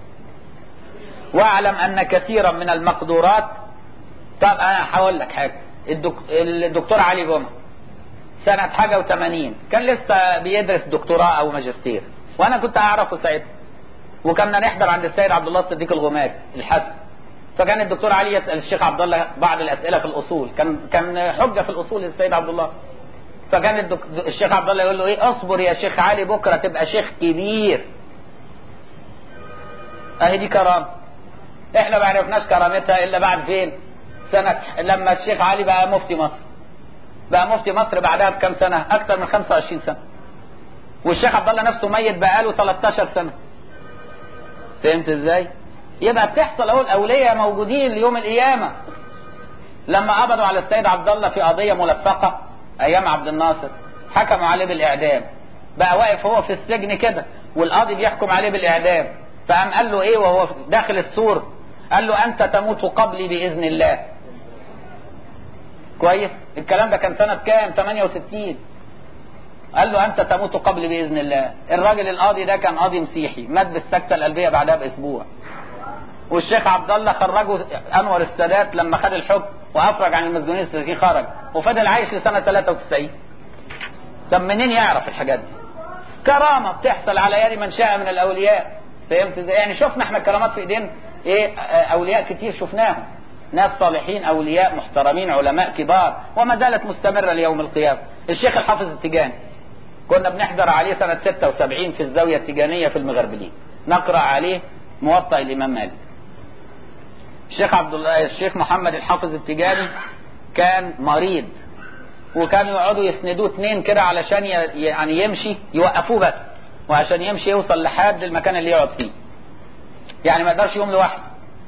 واعلم أن كثيرا من المقدورات طب أنا هقول لك حاجة الدك... الدكتور علي جمعة سنة حاجة وثمانين كان لسه بيدرس دكتوراه أو ماجستير وأنا كنت أعرفه ساعتها وكنا نحضر عند السيد عبد الله الصديق الغماري الحسن فكان الدكتور علي يسأل الشيخ عبد الله بعض الأسئلة في الأصول كان كان حجة في الأصول السيد عبد الله فكان الدك... الشيخ عبد الله يقول له ايه اصبر يا شيخ علي بكره تبقى شيخ كبير اهي دي كرامه احنا ما عرفناش كرامتها الا بعد فين سنة لما الشيخ علي بقى مفتي مصر بقى مفتي مصر بعدها بكم سنة اكثر من 25 سنة والشيخ عبد الله نفسه ميت بقاله 13 سنة فهمت ازاي يبقى بتحصل اهو الاولياء موجودين ليوم القيامة لما قبضوا على السيد عبد الله في قضية ملفقة ايام عبد الناصر حكموا عليه بالاعدام بقى واقف هو في السجن كده والقاضي بيحكم عليه بالاعدام فقام قال له ايه وهو داخل السور قال له انت تموت قبلي باذن الله كويس الكلام ده كان سنة كام 68 قال له انت تموت قبلي باذن الله الراجل القاضي ده كان قاضي مسيحي مات بالسكتة القلبية بعدها باسبوع والشيخ عبد الله خرجه انور السادات لما خد الحكم وافرج عن المسجونين السياسيين خرج وفضل عايش لسنة 93 طب منين يعرف الحاجات دي كرامة بتحصل على يد من شاء من الاولياء فهمت ازاي يعني شفنا احنا الكرامات في ايدين ايه اولياء كتير شفناهم ناس صالحين اولياء محترمين علماء كبار وما زالت مستمرة ليوم القيامة الشيخ الحافظ التجاني كنا بنحضر عليه سنة 76 في الزاوية التجانية في المغربلين نقرأ عليه موطأ الامام مالك الشيخ عبد الله الشيخ محمد الحافظ التجاني كان مريض وكانوا يقعدوا يسندوه اتنين كده علشان يعني يمشي يوقفوه بس وعشان يمشي يوصل لحد المكان اللي يقعد فيه يعني ما يقدرش يقوم لوحده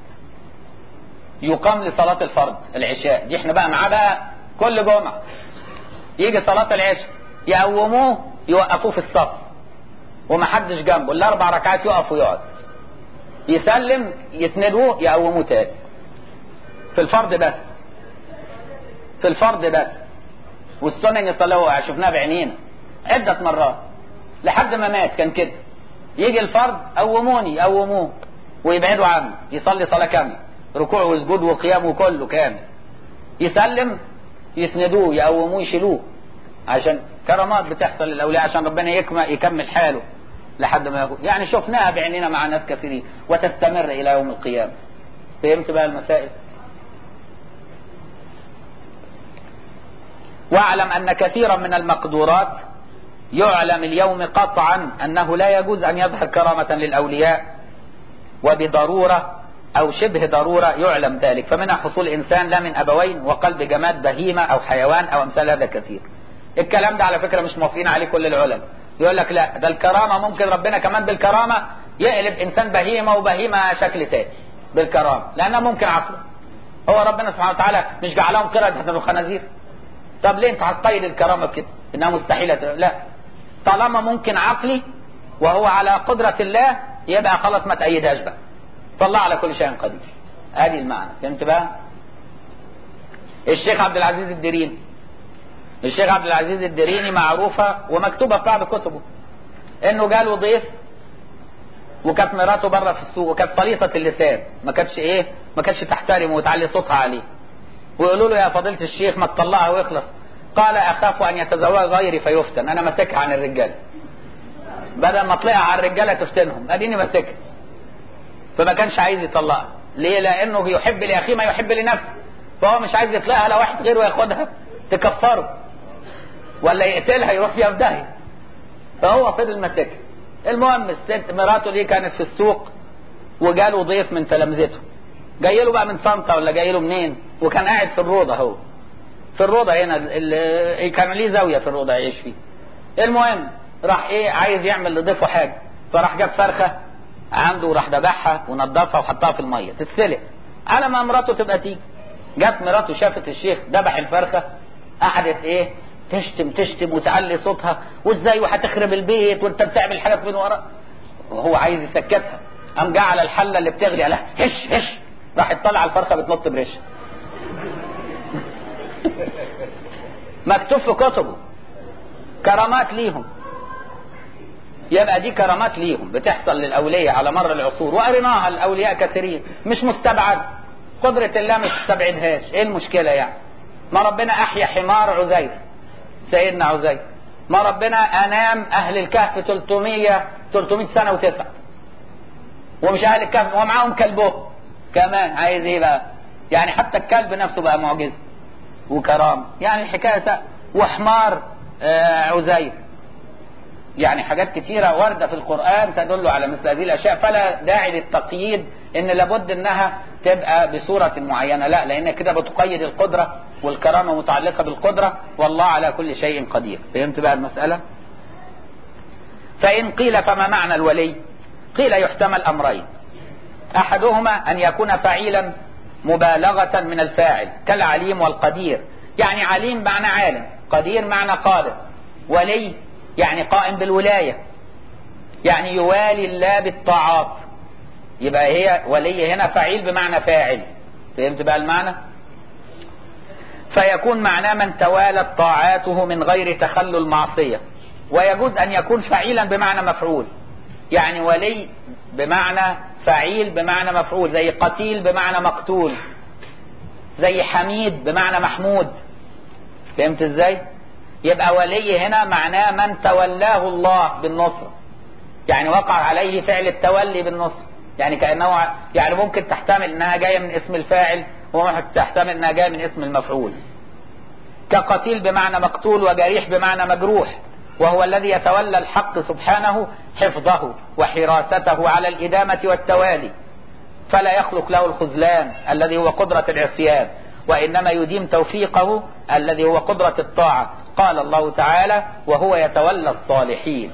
يقام لصلاة الفرض العشاء دي احنا بقى معاه بقى كل جمعة يجي صلاة العشاء يقوموه يوقفوه في الصف ومحدش جنبه الاربع ركعات يقف ويقعد يسلم يسندوه يقوموه تاني في الفرض بس في الفرض بس والسنن يصلوها شفناها بعينينا عدة مرات لحد ما مات كان كده يجي الفرض قوموني يقوموه ويبعدوا عنه يصلي صلاة كاملة ركوع وسجود وقيام وكله كامل يسلم يسندوه يقوموه يشيلوه عشان كرامات بتحصل للاولياء عشان ربنا يكمل يكمل حاله لحد ما يكون يعني شفناها بعيننا مع ناس كثيرين وتستمر الى يوم القيامه فهمت بقى المسائل واعلم ان كثيرا من المقدورات يعلم اليوم قطعا انه لا يجوز ان يظهر كرامه للاولياء وبضروره او شبه ضروره يعلم ذلك فمنها حصول انسان لا من ابوين وقلب جماد بهيمه او حيوان او امثال هذا كثير الكلام ده على فكره مش موافقين عليه كل العلماء يقول لك لا ده الكرامه ممكن ربنا كمان بالكرامه يقلب انسان بهيمه وبهيمه شكل تاني بالكرامه لانها ممكن عقله هو ربنا سبحانه وتعالى مش جعلهم قردة وخنازير طب ليه انت هتقيد الكرامه بكده انها مستحيله لا طالما ممكن عقلي وهو على قدره الله يبقى خلاص ما تأيدهاش بقى فالله على كل شيء قدير ادي المعنى فهمت بقى الشيخ عبد العزيز الدريني الشيخ عبد العزيز الدريني معروفة ومكتوبة في بعض كتبه انه جاله ضيف وكانت مراته بره في السوق وكانت طليقة اللسان ما كانتش ايه ما كانتش تحترمه وتعلي صوتها عليه ويقولوا له يا فضيلة الشيخ ما تطلقها ويخلص قال اخاف ان يتزوج غيري فيفتن انا ماسكها عن الرجال بدل ما اطلقها على الرجاله تفتنهم اديني ماسكها فما كانش عايز يطلقها ليه لانه يحب لاخيه ما يحب لنفسه فهو مش عايز يطلقها لو واحد غيره ياخدها تكفره ولا يقتلها يروح فيها في داهيه فهو فضل ماسكها المهم الست مراته دي كانت في السوق وجاله ضيف من تلامذته جاي له بقى من طنطا ولا جاي له منين وكان قاعد في الروضه هو في الروضه هنا اللي كان ليه زاويه في الروضه يعيش فيه المهم راح ايه عايز يعمل لضيفه حاجه فراح جاب فرخه عنده وراح ذبحها ونضفها وحطها في الميه تتسلق على ما مراته تبقى تيجي جت مراته شافت الشيخ ذبح الفرخه قعدت ايه تشتم تشتم وتعلي صوتها وازاي وهتخرب البيت وانت بتعمل حاجات من ورا وهو عايز يسكتها قام جه على الحله اللي بتغلي عليها هش هش راح طلع الفرخه بتنط بريش مكتوب في كتبه كرامات ليهم يبقى دي كرامات ليهم بتحصل للأولياء على مر العصور وقريناها الأولياء كثيرين مش مستبعد قدرة الله مش تستبعدهاش ايه المشكلة يعني ما ربنا أحيا حمار عزير سيدنا عزير ما ربنا أنام أهل الكهف 300 300 سنة وتسعة ومش أهل الكهف ومعاهم كلبهم كمان عايز ايه بقى يعني حتى الكلب نفسه بقى معجزة وكرامة يعني الحكاية وحمار آه عزير يعني حاجات كتيرة واردة في القرآن تدل على مثل هذه الأشياء فلا داعي للتقييد إن لابد إنها تبقى بصورة معينة لا لأن كده بتقيد القدرة والكرامة متعلقة بالقدرة والله على كل شيء قدير فهمت بقى المسألة فإن قيل فما معنى الولي قيل يحتمل أمرين أحدهما أن يكون فعيلا مبالغة من الفاعل كالعليم والقدير يعني عليم معنى عالم قدير معنى قادر ولي يعني قائم بالولاية يعني يوالي الله بالطاعات يبقى هي ولي هنا فعيل بمعنى فاعل فهمت بقى المعنى فيكون معناه من توالت طاعاته من غير تخلل معصية ويجوز أن يكون فعيلا بمعنى مفعول يعني ولي بمعنى فعيل بمعنى مفعول زي قتيل بمعنى مقتول زي حميد بمعنى محمود فهمت ازاي يبقى ولي هنا معناه من تولاه الله بالنصرة يعني وقع عليه فعل التولي بالنصرة يعني كأنه يعني ممكن تحتمل انها جاية من اسم الفاعل وممكن تحتمل انها جاية من اسم المفعول كقتيل بمعنى مقتول وجريح بمعنى مجروح وهو الذي يتولى الحق سبحانه حفظه وحراسته على الإدامة والتوالي فلا يخلق له الخذلان الذي هو قدرة العصيان وإنما يديم توفيقه الذي هو قدرة الطاعة قال الله تعالى وهو يتولى الصالحين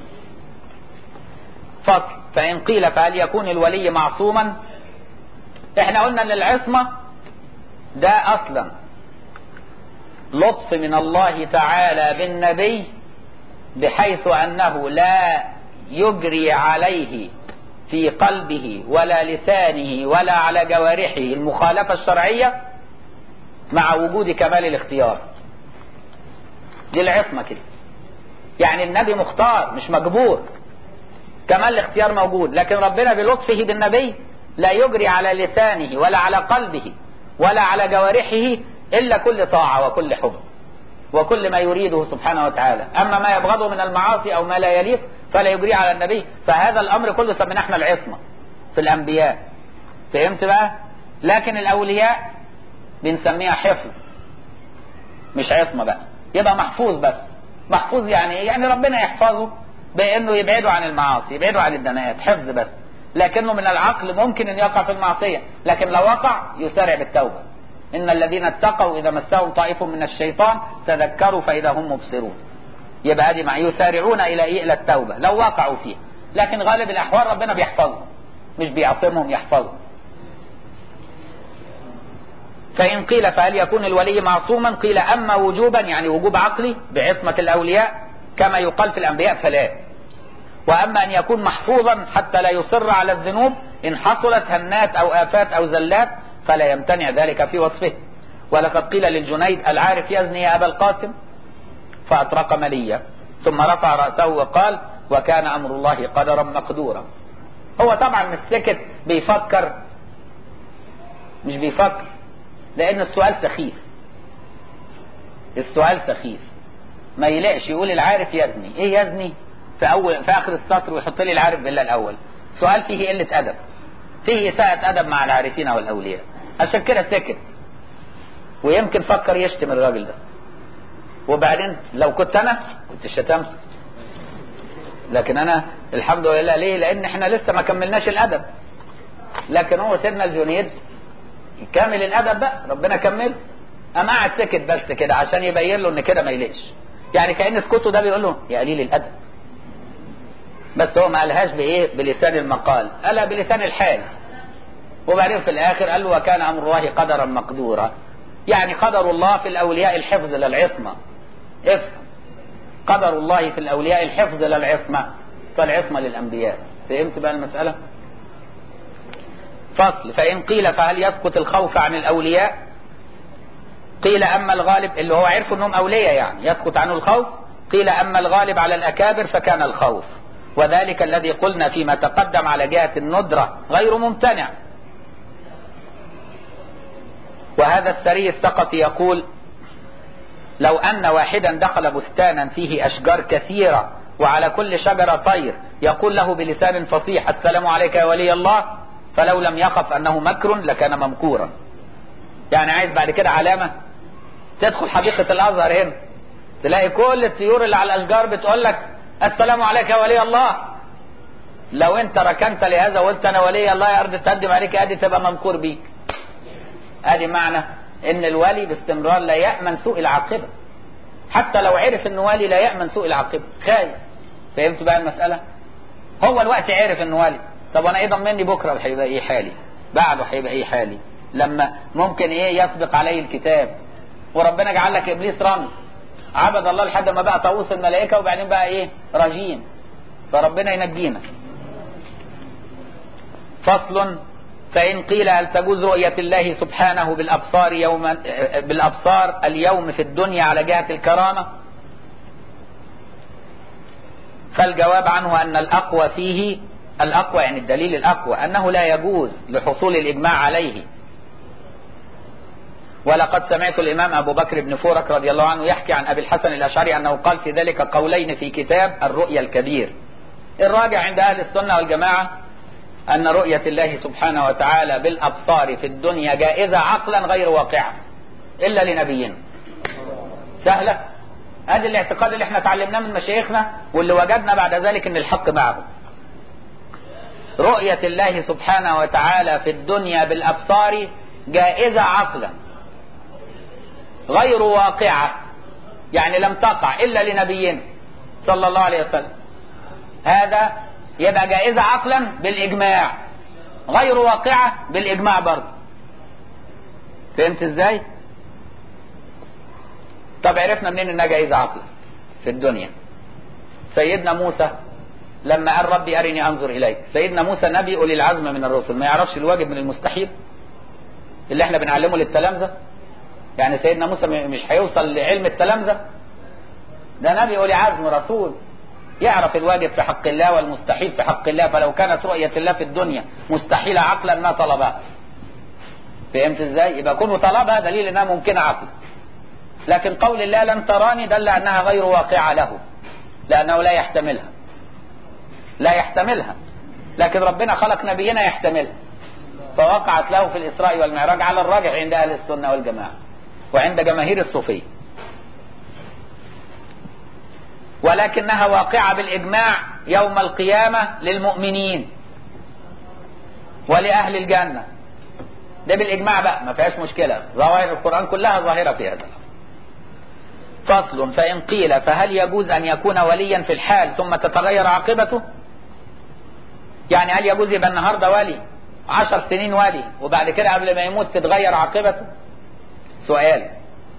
فصل فإن قيل فهل يكون الولي معصوما احنا قلنا ان العصمة ده اصلا لطف من الله تعالى بالنبي بحيث انه لا يجري عليه في قلبه ولا لسانه ولا على جوارحه المخالفة الشرعية مع وجود كمال الاختيار دي العصمة كده يعني النبي مختار مش مجبور كمال الاختيار موجود لكن ربنا بلطفه بالنبي لا يجري على لسانه ولا على قلبه ولا على جوارحه إلا كل طاعة وكل حب وكل ما يريده سبحانه وتعالى أما ما يبغضه من المعاصي أو ما لا يليق فلا يجري على النبي فهذا الأمر كله سميناه احنا العصمة في الأنبياء فهمت بقى لكن الأولياء بنسميها حفظ مش عصمة بقى يبقى محفوظ بس محفوظ يعني ايه يعني ربنا يحفظه بانه يبعده عن المعاصي يبعده عن الدنايات حفظ بس لكنه من العقل ممكن ان يقع في المعصية لكن لو وقع يسارع بالتوبة ان الذين اتقوا اذا مسهم طائف من الشيطان تذكروا فاذا هم مبصرون يبقى هذه مع يسارعون الى ايه الى التوبة لو وقعوا فيه لكن غالب الاحوال ربنا بيحفظهم مش بيعصمهم يحفظهم فإن قيل فهل يكون الولي معصوما قيل أما وجوبا يعني وجوب عقلي بعصمة الأولياء كما يقال في الأنبياء فلا وأما أن يكون محفوظا حتى لا يصر على الذنوب إن حصلت هنات أو آفات أو زلات فلا يمتنع ذلك في وصفه ولقد قيل للجنيد العارف يزني يا أبا القاسم فأطرق مليا ثم رفع رأسه وقال وكان أمر الله قدرا مقدورا هو طبعا مش سكت بيفكر مش بيفكر لأن السؤال سخيف السؤال سخيف ما يلاقش يقول العارف يزني ايه يزني في اول في اخر السطر ويحط لي العارف بالله الاول سؤال فيه قله ادب فيه اساءة ادب مع العارفين والاولياء عشان كده سكت ويمكن فكر يشتم الراجل ده وبعدين لو كنت انا كنت شتمت لكن انا الحمد لله ليه لان احنا لسه ما كملناش الادب لكن هو سيدنا الجنيد كامل الادب بقى ربنا كمله قام قاعد سكت بس كده عشان يبين له ان كده ما يليقش يعني كان سكوته ده بيقول له يا قليل الادب بس هو ما قالهاش بايه بلسان المقال قالها بلسان الحال وبعدين في الاخر قال له وكان امر الله قدرا مقدورا يعني قدر الله في الاولياء الحفظ للعصمه افهم قدر الله في الاولياء الحفظ للعصمه فالعصمه للانبياء فهمت بقى المساله فصل فان قيل فهل يسقط الخوف عن الاولياء قيل اما الغالب اللي هو عرفوا انهم اولياء يعني يسقط عنه الخوف قيل اما الغالب على الاكابر فكان الخوف وذلك الذي قلنا فيما تقدم على جهه الندره غير ممتنع وهذا السري السقطي يقول لو أن واحدا دخل بستانا فيه أشجار كثيرة وعلى كل شجرة طير يقول له بلسان فصيح السلام عليك يا ولي الله فلو لم يخف أنه مكر لكان ممكورا يعني عايز بعد كده علامة تدخل حديقة الأزهر هنا تلاقي كل الطيور اللي على الأشجار بتقول لك السلام عليك يا ولي الله لو انت ركنت لهذا وقلت انا ولي الله يا ارض تقدم عليك ادي تبقى ممكور بيك ادي معنى ان الولي باستمرار لا يأمن سوء العاقبة حتى لو عرف انه ولي لا يأمن سوء العاقبة خايف فهمت بقى المسألة هو الوقت عرف انه ولي طب وانا ايه ضمني بكرة هيبقى ايه حالي بعده هيبقى ايه حالي لما ممكن ايه يسبق عليه الكتاب وربنا جعل لك ابليس رمز عبد الله لحد ما بقى طاووس الملائكة وبعدين بقى ايه رجيم فربنا ينجينا فصل فإن قيل هل تجوز رؤية الله سبحانه بالأبصار يوم بالأبصار اليوم في الدنيا على جهة الكرامة فالجواب عنه أن الأقوى فيه الأقوى يعني الدليل الأقوى أنه لا يجوز لحصول الإجماع عليه ولقد سمعت الإمام أبو بكر بن فورك رضي الله عنه يحكي عن أبي الحسن الأشعري أنه قال في ذلك قولين في كتاب الرؤيا الكبير الراجع عند أهل السنة والجماعة أن رؤية الله سبحانه وتعالى بالأبصار في الدنيا جائزة عقلا غير واقعة إلا لنبينا سهلة هذا الاعتقاد اللي احنا تعلمناه من مشايخنا واللي وجدنا بعد ذلك ان الحق معه رؤية الله سبحانه وتعالى في الدنيا بالأبصار جائزة عقلا غير واقعة يعني لم تقع إلا لنبينا صلى الله عليه وسلم هذا يبقى جائزة عقلا بالإجماع غير واقعة بالإجماع برضه فهمت ازاي طب عرفنا منين انها جائزة عقلا في الدنيا سيدنا موسى لما قال ربي أرني أنظر إليك سيدنا موسى نبي أولي العزم من الرسل ما يعرفش الواجب من المستحيل اللي احنا بنعلمه للتلامذة يعني سيدنا موسى مش هيوصل لعلم التلامذة ده نبي أولي عزم رسول يعرف الواجب في حق الله والمستحيل في حق الله فلو كانت رؤية الله في الدنيا مستحيلة عقلا ما طلبها فهمت ازاي يبقى كونه طلبها دليل انها ممكنة عقلا لكن قول الله لن تراني دل انها غير واقعة له لانه لا يحتملها لا يحتملها لكن ربنا خلق نبينا يحتملها فوقعت له في الاسراء والمعراج على الراجح عند اهل السنة والجماعة وعند جماهير الصوفيه ولكنها واقعة بالإجماع يوم القيامة للمؤمنين ولأهل الجنة ده بالإجماع بقى ما فيهاش مشكلة ظواهر القرآن كلها ظاهرة في هذا فصل فإن قيل فهل يجوز أن يكون وليا في الحال ثم تتغير عاقبته يعني هل يجوز يبقى النهاردة ولي عشر سنين ولي وبعد كده قبل ما يموت تتغير عاقبته سؤال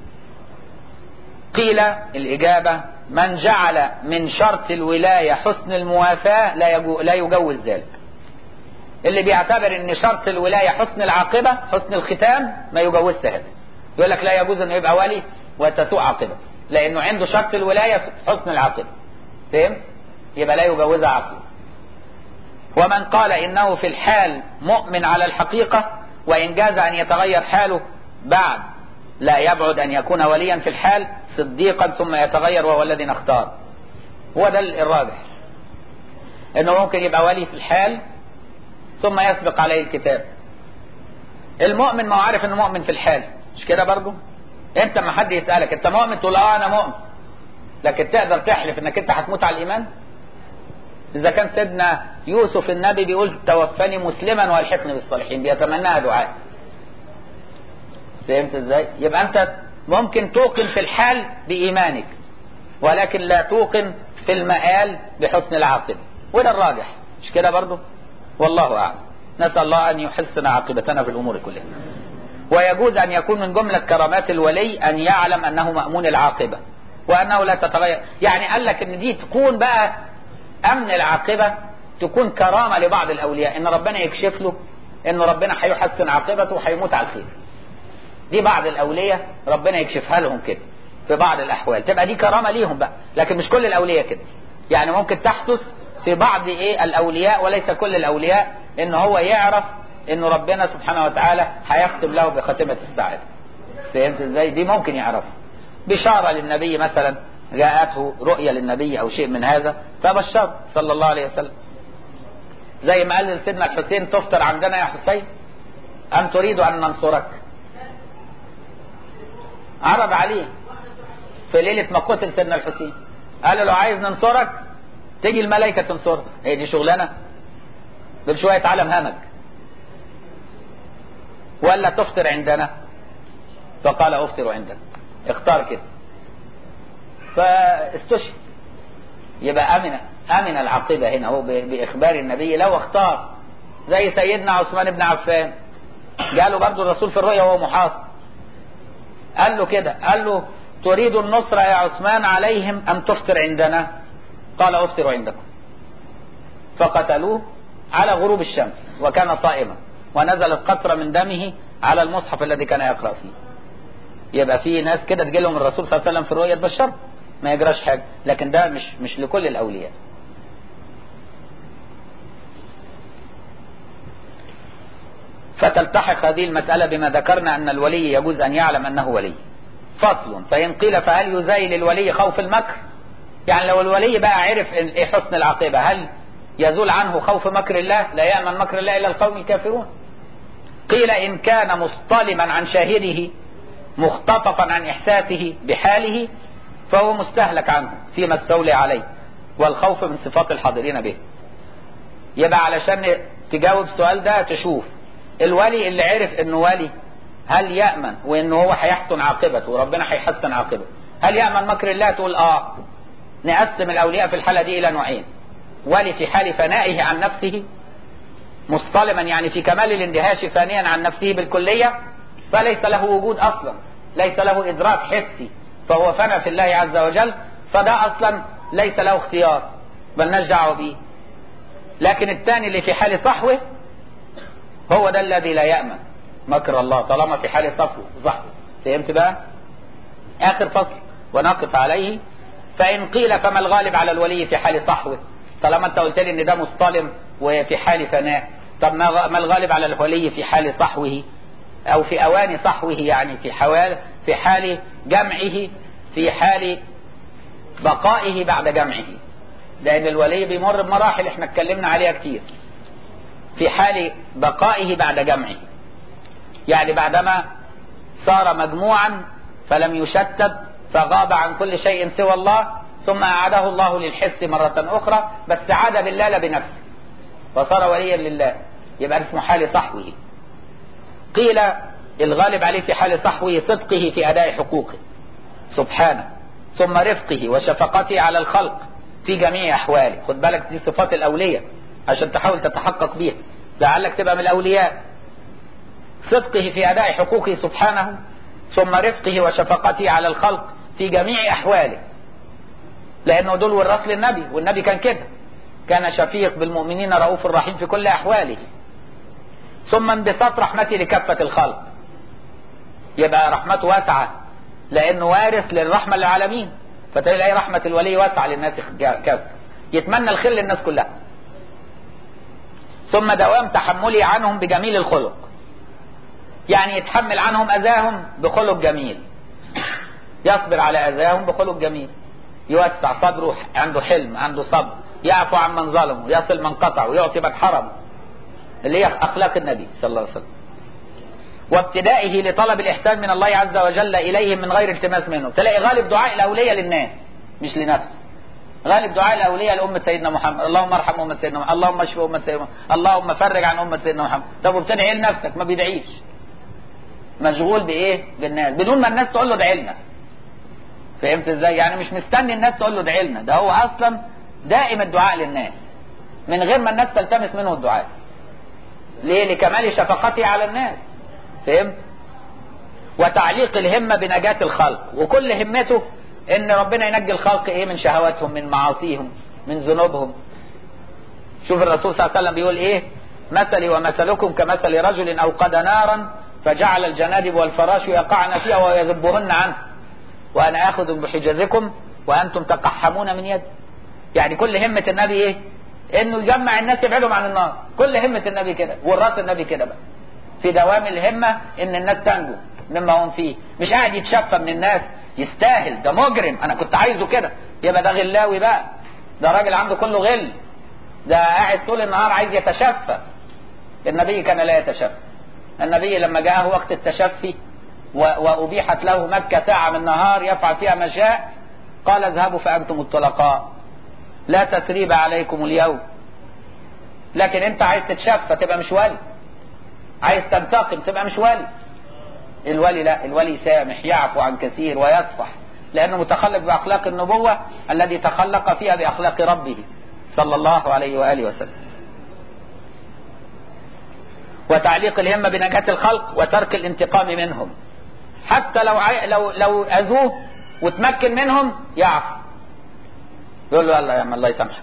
قيل الإجابة من جعل من شرط الولاية حسن الموافاة لا, يجو لا يجوز ذلك اللي بيعتبر ان شرط الولاية حسن العاقبة حسن الختام ما يجوزش هذا يقول لك لا يجوز انه يبقى ولي وتسوء عاقبة لانه عنده شرط الولاية حسن العاقبة فهم يبقى لا يجوزها عقلا ومن قال انه في الحال مؤمن على الحقيقة وان جاز ان يتغير حاله بعد لا يبعد أن يكون وليا في الحال صديقا ثم يتغير وهو الذي نختار هو ده الراجح انه ممكن يبقى ولي في الحال ثم يسبق عليه الكتاب المؤمن ما عارف انه مؤمن في الحال مش كده برضه انت ما حد يسالك انت مؤمن تقول اه انا مؤمن لكن تقدر تحلف انك انت هتموت على الايمان اذا كان سيدنا يوسف النبي بيقول توفني مسلما والحقني بالصالحين بيتمناها دعاء فهمت ازاي يبقى انت ممكن توقن في الحال بايمانك ولكن لا توقن في المآل بحسن العاقبة وده الراجح مش كده برضه والله اعلم نسأل الله ان يحسن عاقبتنا في الامور كلها ويجوز ان يكون من جملة كرامات الولي ان يعلم انه مأمون العاقبة وانه لا تتغير يعني قال لك ان دي تكون بقى امن العاقبة تكون كرامة لبعض الاولياء ان ربنا يكشف له ان ربنا هيحسن عاقبته وهيموت على الخير دي بعض الاولياء ربنا يكشفها لهم كده في بعض الاحوال تبقى دي كرامة ليهم بقى لكن مش كل الاولياء كده يعني ممكن تحدث في بعض ايه الاولياء وليس كل الاولياء ان هو يعرف ان ربنا سبحانه وتعالى هيختم له بخاتمة السعادة فهمت ازاي دي ممكن يعرفها بشارة للنبي مثلا جاءته رؤية للنبي او شيء من هذا فبشر صلى الله عليه وسلم زي ما قال لسيدنا الحسين تفطر عندنا يا حسين ام تريد ان ننصرك عرض عليه في ليلة ما قتل سيدنا الحسين قال له لو عايز ننصرك تيجي الملائكة تنصرك هي دي شغلانة دول شوية عالم همج ولا تفطر عندنا فقال افطر عندك اختار كده فاستشهد يبقى امن امن العاقبة هنا هو باخبار النبي لو اختار زي سيدنا عثمان بن عفان جاله برضه الرسول في الرؤيا وهو محاصر قال له كده قال له تريد النصر يا عثمان عليهم ام تفطر عندنا قال افطر عندكم فقتلوه على غروب الشمس وكان صائما ونزلت قطرة من دمه على المصحف الذي كان يقرأ فيه يبقى في ناس كده تجي لهم الرسول صلى الله عليه وسلم في الرؤيا تبشر ما يجراش حاجة لكن ده مش مش لكل الأولياء فتلتحق هذه المسألة بما ذكرنا أن الولي يجوز أن يعلم أنه ولي فصل فإن قيل فهل يزايل الولي خوف المكر يعني لو الولي بقى عرف ايه حسن العاقبة هل يزول عنه خوف مكر الله لا يأمن مكر الله إلا القوم الكافرون قيل إن كان مصطلما عن شاهده مختطفا عن إحساسه بحاله فهو مستهلك عنه فيما استولي عليه والخوف من صفات الحاضرين به يبقى علشان تجاوب السؤال ده تشوف الولي اللي عرف انه ولي هل يأمن وانه هو هيحسن عاقبته وربنا هيحسن عاقبته هل يأمن مكر الله تقول اه نقسم الاولياء في الحالة دي الى نوعين ولي في حال فنائه عن نفسه مصطلما يعني في كمال الاندهاش فانيا عن نفسه بالكلية فليس له وجود اصلا ليس له ادراك حسي فهو فنى في الله عز وجل فده اصلا ليس له اختيار بل نرجع به لكن الثاني اللي في حال صحوه هو ده الذي لا يأمن مكر الله طالما في حال صفو صحوه فهمت بقى اخر فصل ونقف عليه فان قيل فما الغالب على الولي في حال صحوه طالما انت قلت لي ان ده مصطلم وفي حال فناء طب ما الغالب على الولي في حال صحوه او في اوان صحوه يعني في حوال في حال جمعه في حال بقائه بعد جمعه لان الولي بيمر بمراحل احنا اتكلمنا عليها كتير في حال بقائه بعد جمعه يعني بعدما صار مجموعا فلم يشتت فغاب عن كل شيء سوى الله ثم أعاده الله للحس مرة أخرى بس عاد بالله لا بنفسه فصار وليا لله يبقى اسمه حال صحوه قيل الغالب عليه في حال صحوه صدقه في أداء حقوقه سبحانه ثم رفقه وشفقته على الخلق في جميع أحواله خد بالك دي صفات الأولياء عشان تحاول تتحقق بيها لعلك تبقى من الأولياء صدقه في أداء حقوقه سبحانه ثم رفقه وشفقته على الخلق في جميع أحواله لأنه دول والرسل للنبي والنبي كان كده كان شفيق بالمؤمنين رؤوف رحيم في كل أحواله ثم انبساط رحمته لكافة الخلق يبقى رحمته واسعة لأنه وارث للرحمة للعالمين فتلاقي رحمة الولي واسعة للناس كافة يتمنى الخير للناس كلها ثم دوام تحمله عنهم بجميل الخلق يعني يتحمل عنهم أذاهم بخلق جميل يصبر على أذاهم بخلق جميل يوسع صدره عنده حلم عنده صبر يعفو عن من ظلمه يصل من قطعه ويعطي من حرمه اللي هي أخلاق النبي صلى الله عليه وسلم وابتدائه لطلب الإحسان من الله عز وجل إليهم من غير التماس منه تلاقي غالب دعاء الأولياء للناس مش لنفسه غالب دعاء الأولياء لأمة سيدنا محمد اللهم ارحم أمة سيدنا محمد اللهم اشف أمة سيدنا محمد اللهم فرج عن أمة سيدنا محمد طب وبتدعي لنفسك ما بيدعيش مشغول بإيه بالناس بدون ما الناس تقول له ادعي لنا فهمت ازاي يعني مش مستني الناس تقول له ادعي لنا ده هو أصلا دائم الدعاء للناس من غير ما الناس تلتمس منه الدعاء ليه لكمال شفقته على الناس فهمت وتعليق الهمة بنجاة الخلق وكل همته ان ربنا ينجي الخلق ايه من شهواتهم من معاصيهم من ذنوبهم شوف الرسول صلى الله عليه وسلم بيقول ايه مثلي ومثلكم كمثل رجل اوقد نارا فجعل الجنادب والفراش يقعن فيها ويذبهن عنه وانا اخذ بحجازكم وانتم تقحمون من يدي يعني كل همة النبي ايه انه يجمع الناس يبعدهم عن النار كل همة النبي كده وراث النبي كده بقى في دوام الهمة ان الناس تنجو مما هم فيه مش قاعد يتشفى من الناس يستاهل ده مجرم انا كنت عايزه كده يبقى ده غلاوي بقى ده راجل عنده كله غل ده قاعد طول النهار عايز يتشفى النبي كان لا يتشفى النبي لما جاءه وقت التشفي وأبيحت له مكة ساعة من النهار يفعل فيها ما شاء قال اذهبوا فأنتم الطلقاء لا تثريب عليكم اليوم لكن انت عايز تتشفى تبقى مش ولي عايز تنتقم تبقى مش ولي الولي لا الولي سامح يعفو عن كثير ويصفح لأنه متخلق بأخلاق النبوة الذي تخلق فيها بأخلاق ربه صلى الله عليه وآله وسلم وتعليق الهمة بنجاة الخلق وترك الانتقام منهم حتى لو عي... لو لو أذوه وتمكن منهم يعفو يقول له يلا يا عم الله يسامحك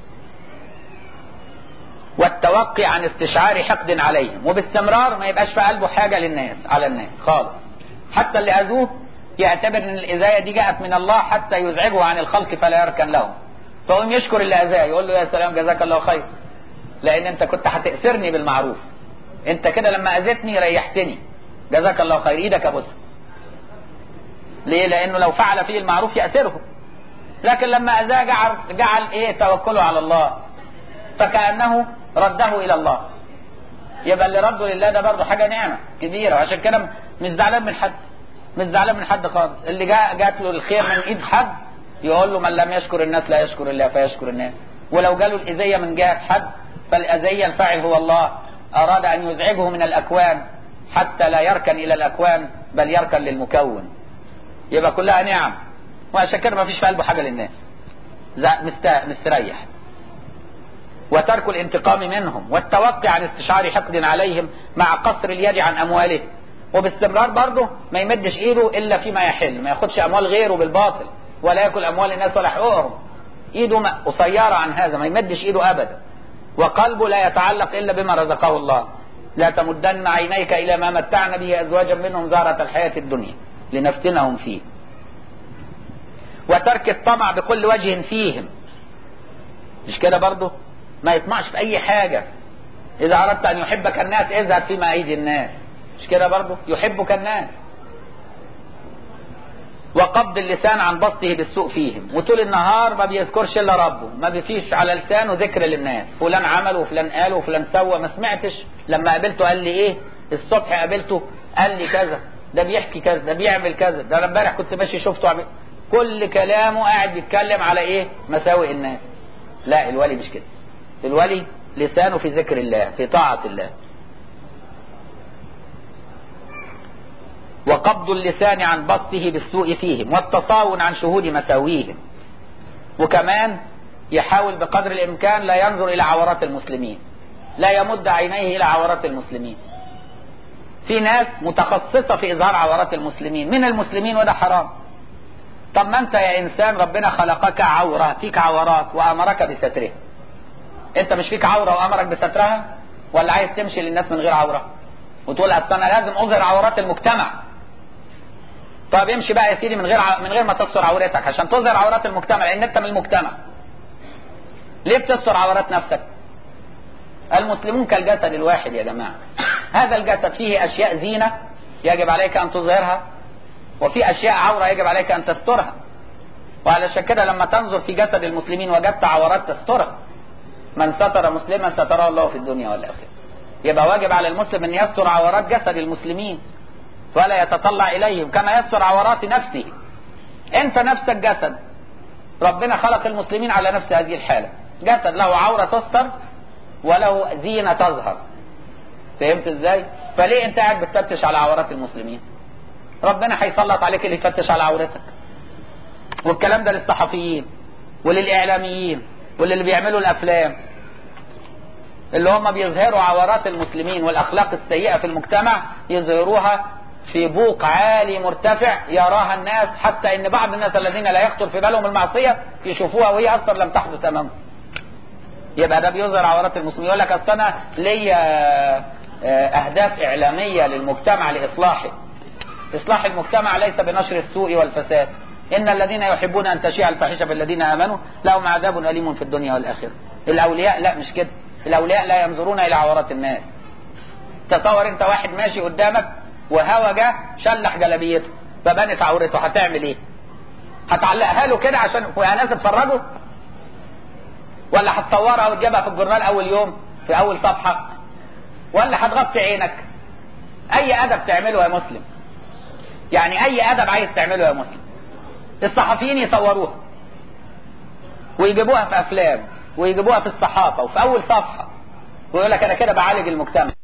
والتوقي عن استشعار حقد عليهم وباستمرار ما يبقاش في قلبه حاجة للناس على الناس خالص حتى اللي أذوه يعتبر ان الإذاية دي جاءت من الله حتى يزعجه عن الخلق فلا يركن لهم فهم يشكر اللي أذاه يقول له يا سلام جزاك الله خير لأن أنت كنت هتأسرني بالمعروف أنت كده لما أذيتني ريحتني جزاك الله خير إيدك أبوسها ليه لأنه لو فعل فيه المعروف يأسره لكن لما أذاه جعل, جعل إيه توكله على الله فكأنه رده إلى الله يبقى اللي رده لله ده برضه حاجة نعمة كبيرة عشان كده مش زعلان من حد مش زعلان من حد خالص اللي جاء جات له الخير من ايد حد يقول له من لم يشكر الناس لا يشكر الله فيشكر الناس ولو جاله الإذية من جهة حد فالأذية الفاعل هو الله أراد أن يزعجه من الأكوان حتى لا يركن إلى الأكوان بل يركن للمكون يبقى كلها نعم وعشان كده ما فيش في قلبه حاجة للناس مستريح وترك الانتقام منهم والتوقي عن استشعار حقد عليهم مع قصر اليد عن أمواله وباستمرار برضه ما يمدش ايده الا فيما يحل ما ياخدش اموال غيره بالباطل ولا ياكل اموال الناس ولا حقوقهم ايده قصيرة عن هذا ما يمدش ايده ابدا وقلبه لا يتعلق الا بما رزقه الله لا تمدن عينيك الى ما متعنا به ازواجا منهم زهرة الحياة الدنيا لنفتنهم فيه وترك الطمع بكل وجه فيهم مش كده برضه ما يطمعش في اي حاجة اذا اردت ان يحبك الناس اذهب فيما ايدي الناس مش كده برضه يحبك الناس وقبض اللسان عن بسطه بالسوء فيهم وطول النهار ما بيذكرش الا ربه ما بيفيش على لسانه ذكر للناس فلان عمل وفلان قال وفلان سوى ما سمعتش لما قابلته قال لي ايه الصبح قابلته قال لي كذا ده بيحكي كذا ده بيعمل كذا ده انا امبارح كنت ماشي شفته عمل كل كلامه قاعد بيتكلم على ايه مساوئ الناس لا الولي مش كده الولي لسانه في ذكر الله في طاعة الله وقبض اللسان عن بسطه بالسوء فيهم والتصاون عن شهود مساويهم وكمان يحاول بقدر الإمكان لا ينظر إلى عورات المسلمين لا يمد عينيه إلى عورات المسلمين في ناس متخصصة في إظهار عورات المسلمين من المسلمين وده حرام طب ما أنت يا إنسان ربنا خلقك عورة فيك عورات وأمرك بسترها أنت مش فيك عورة وأمرك بسترها ولا عايز تمشي للناس من غير عورة وتقول أصل أنا لازم أظهر عورات المجتمع طب امشي بقى يا سيدي من غير ع... من غير ما تستر عورتك عشان تظهر عورات المجتمع لان انت من المجتمع ليه بتستر عورات نفسك المسلمون كالجسد الواحد يا جماعة هذا الجسد فيه اشياء زينة يجب عليك ان تظهرها وفي اشياء عورة يجب عليك ان تسترها وعلشان كده لما تنظر في جسد المسلمين وجدت عورات تسترها من ستر مسلما ستره الله في الدنيا والاخره يبقى واجب على المسلم ان يستر عورات جسد المسلمين ولا يتطلع اليهم كما يستر عورات نفسه انت نفسك جسد ربنا خلق المسلمين على نفس هذه الحالة جسد له عورة تستر وله زينة تظهر فهمت ازاي فليه انت قاعد بتفتش على عورات المسلمين ربنا هيسلط عليك اللي يفتش على عورتك والكلام ده للصحفيين وللاعلاميين وللي بيعملوا الافلام اللي هم بيظهروا عورات المسلمين والاخلاق السيئه في المجتمع يظهروها في بوق عالي مرتفع يراها الناس حتى ان بعض الناس الذين لا يخطر في بالهم المعصيه يشوفوها وهي اصلا لم تحدث امامهم يبقى ده بيظهر عورات المسلمين يقول لك اصل انا ليا اهداف اعلاميه للمجتمع لاصلاحه اصلاح المجتمع ليس بنشر السوء والفساد ان الذين يحبون ان تشيع الفاحشه في الذين امنوا لهم عذاب اليم في الدنيا والاخره الاولياء لا مش كده الاولياء لا ينظرون الى عورات الناس تصور انت واحد ماشي قدامك وهوا جه شلح جلابيته فبانت عورته هتعمل ايه هتعلقها له كده عشان ناس اتفرجوا ولا هتصورها وتجيبها في الجورنال اول يوم في اول صفحه ولا هتغطي عينك اي ادب تعمله يا مسلم يعني اي ادب عايز تعمله يا مسلم الصحفيين يصوروها ويجيبوها في افلام ويجيبوها في الصحافه وفي اول صفحه ويقول لك انا كده بعالج المجتمع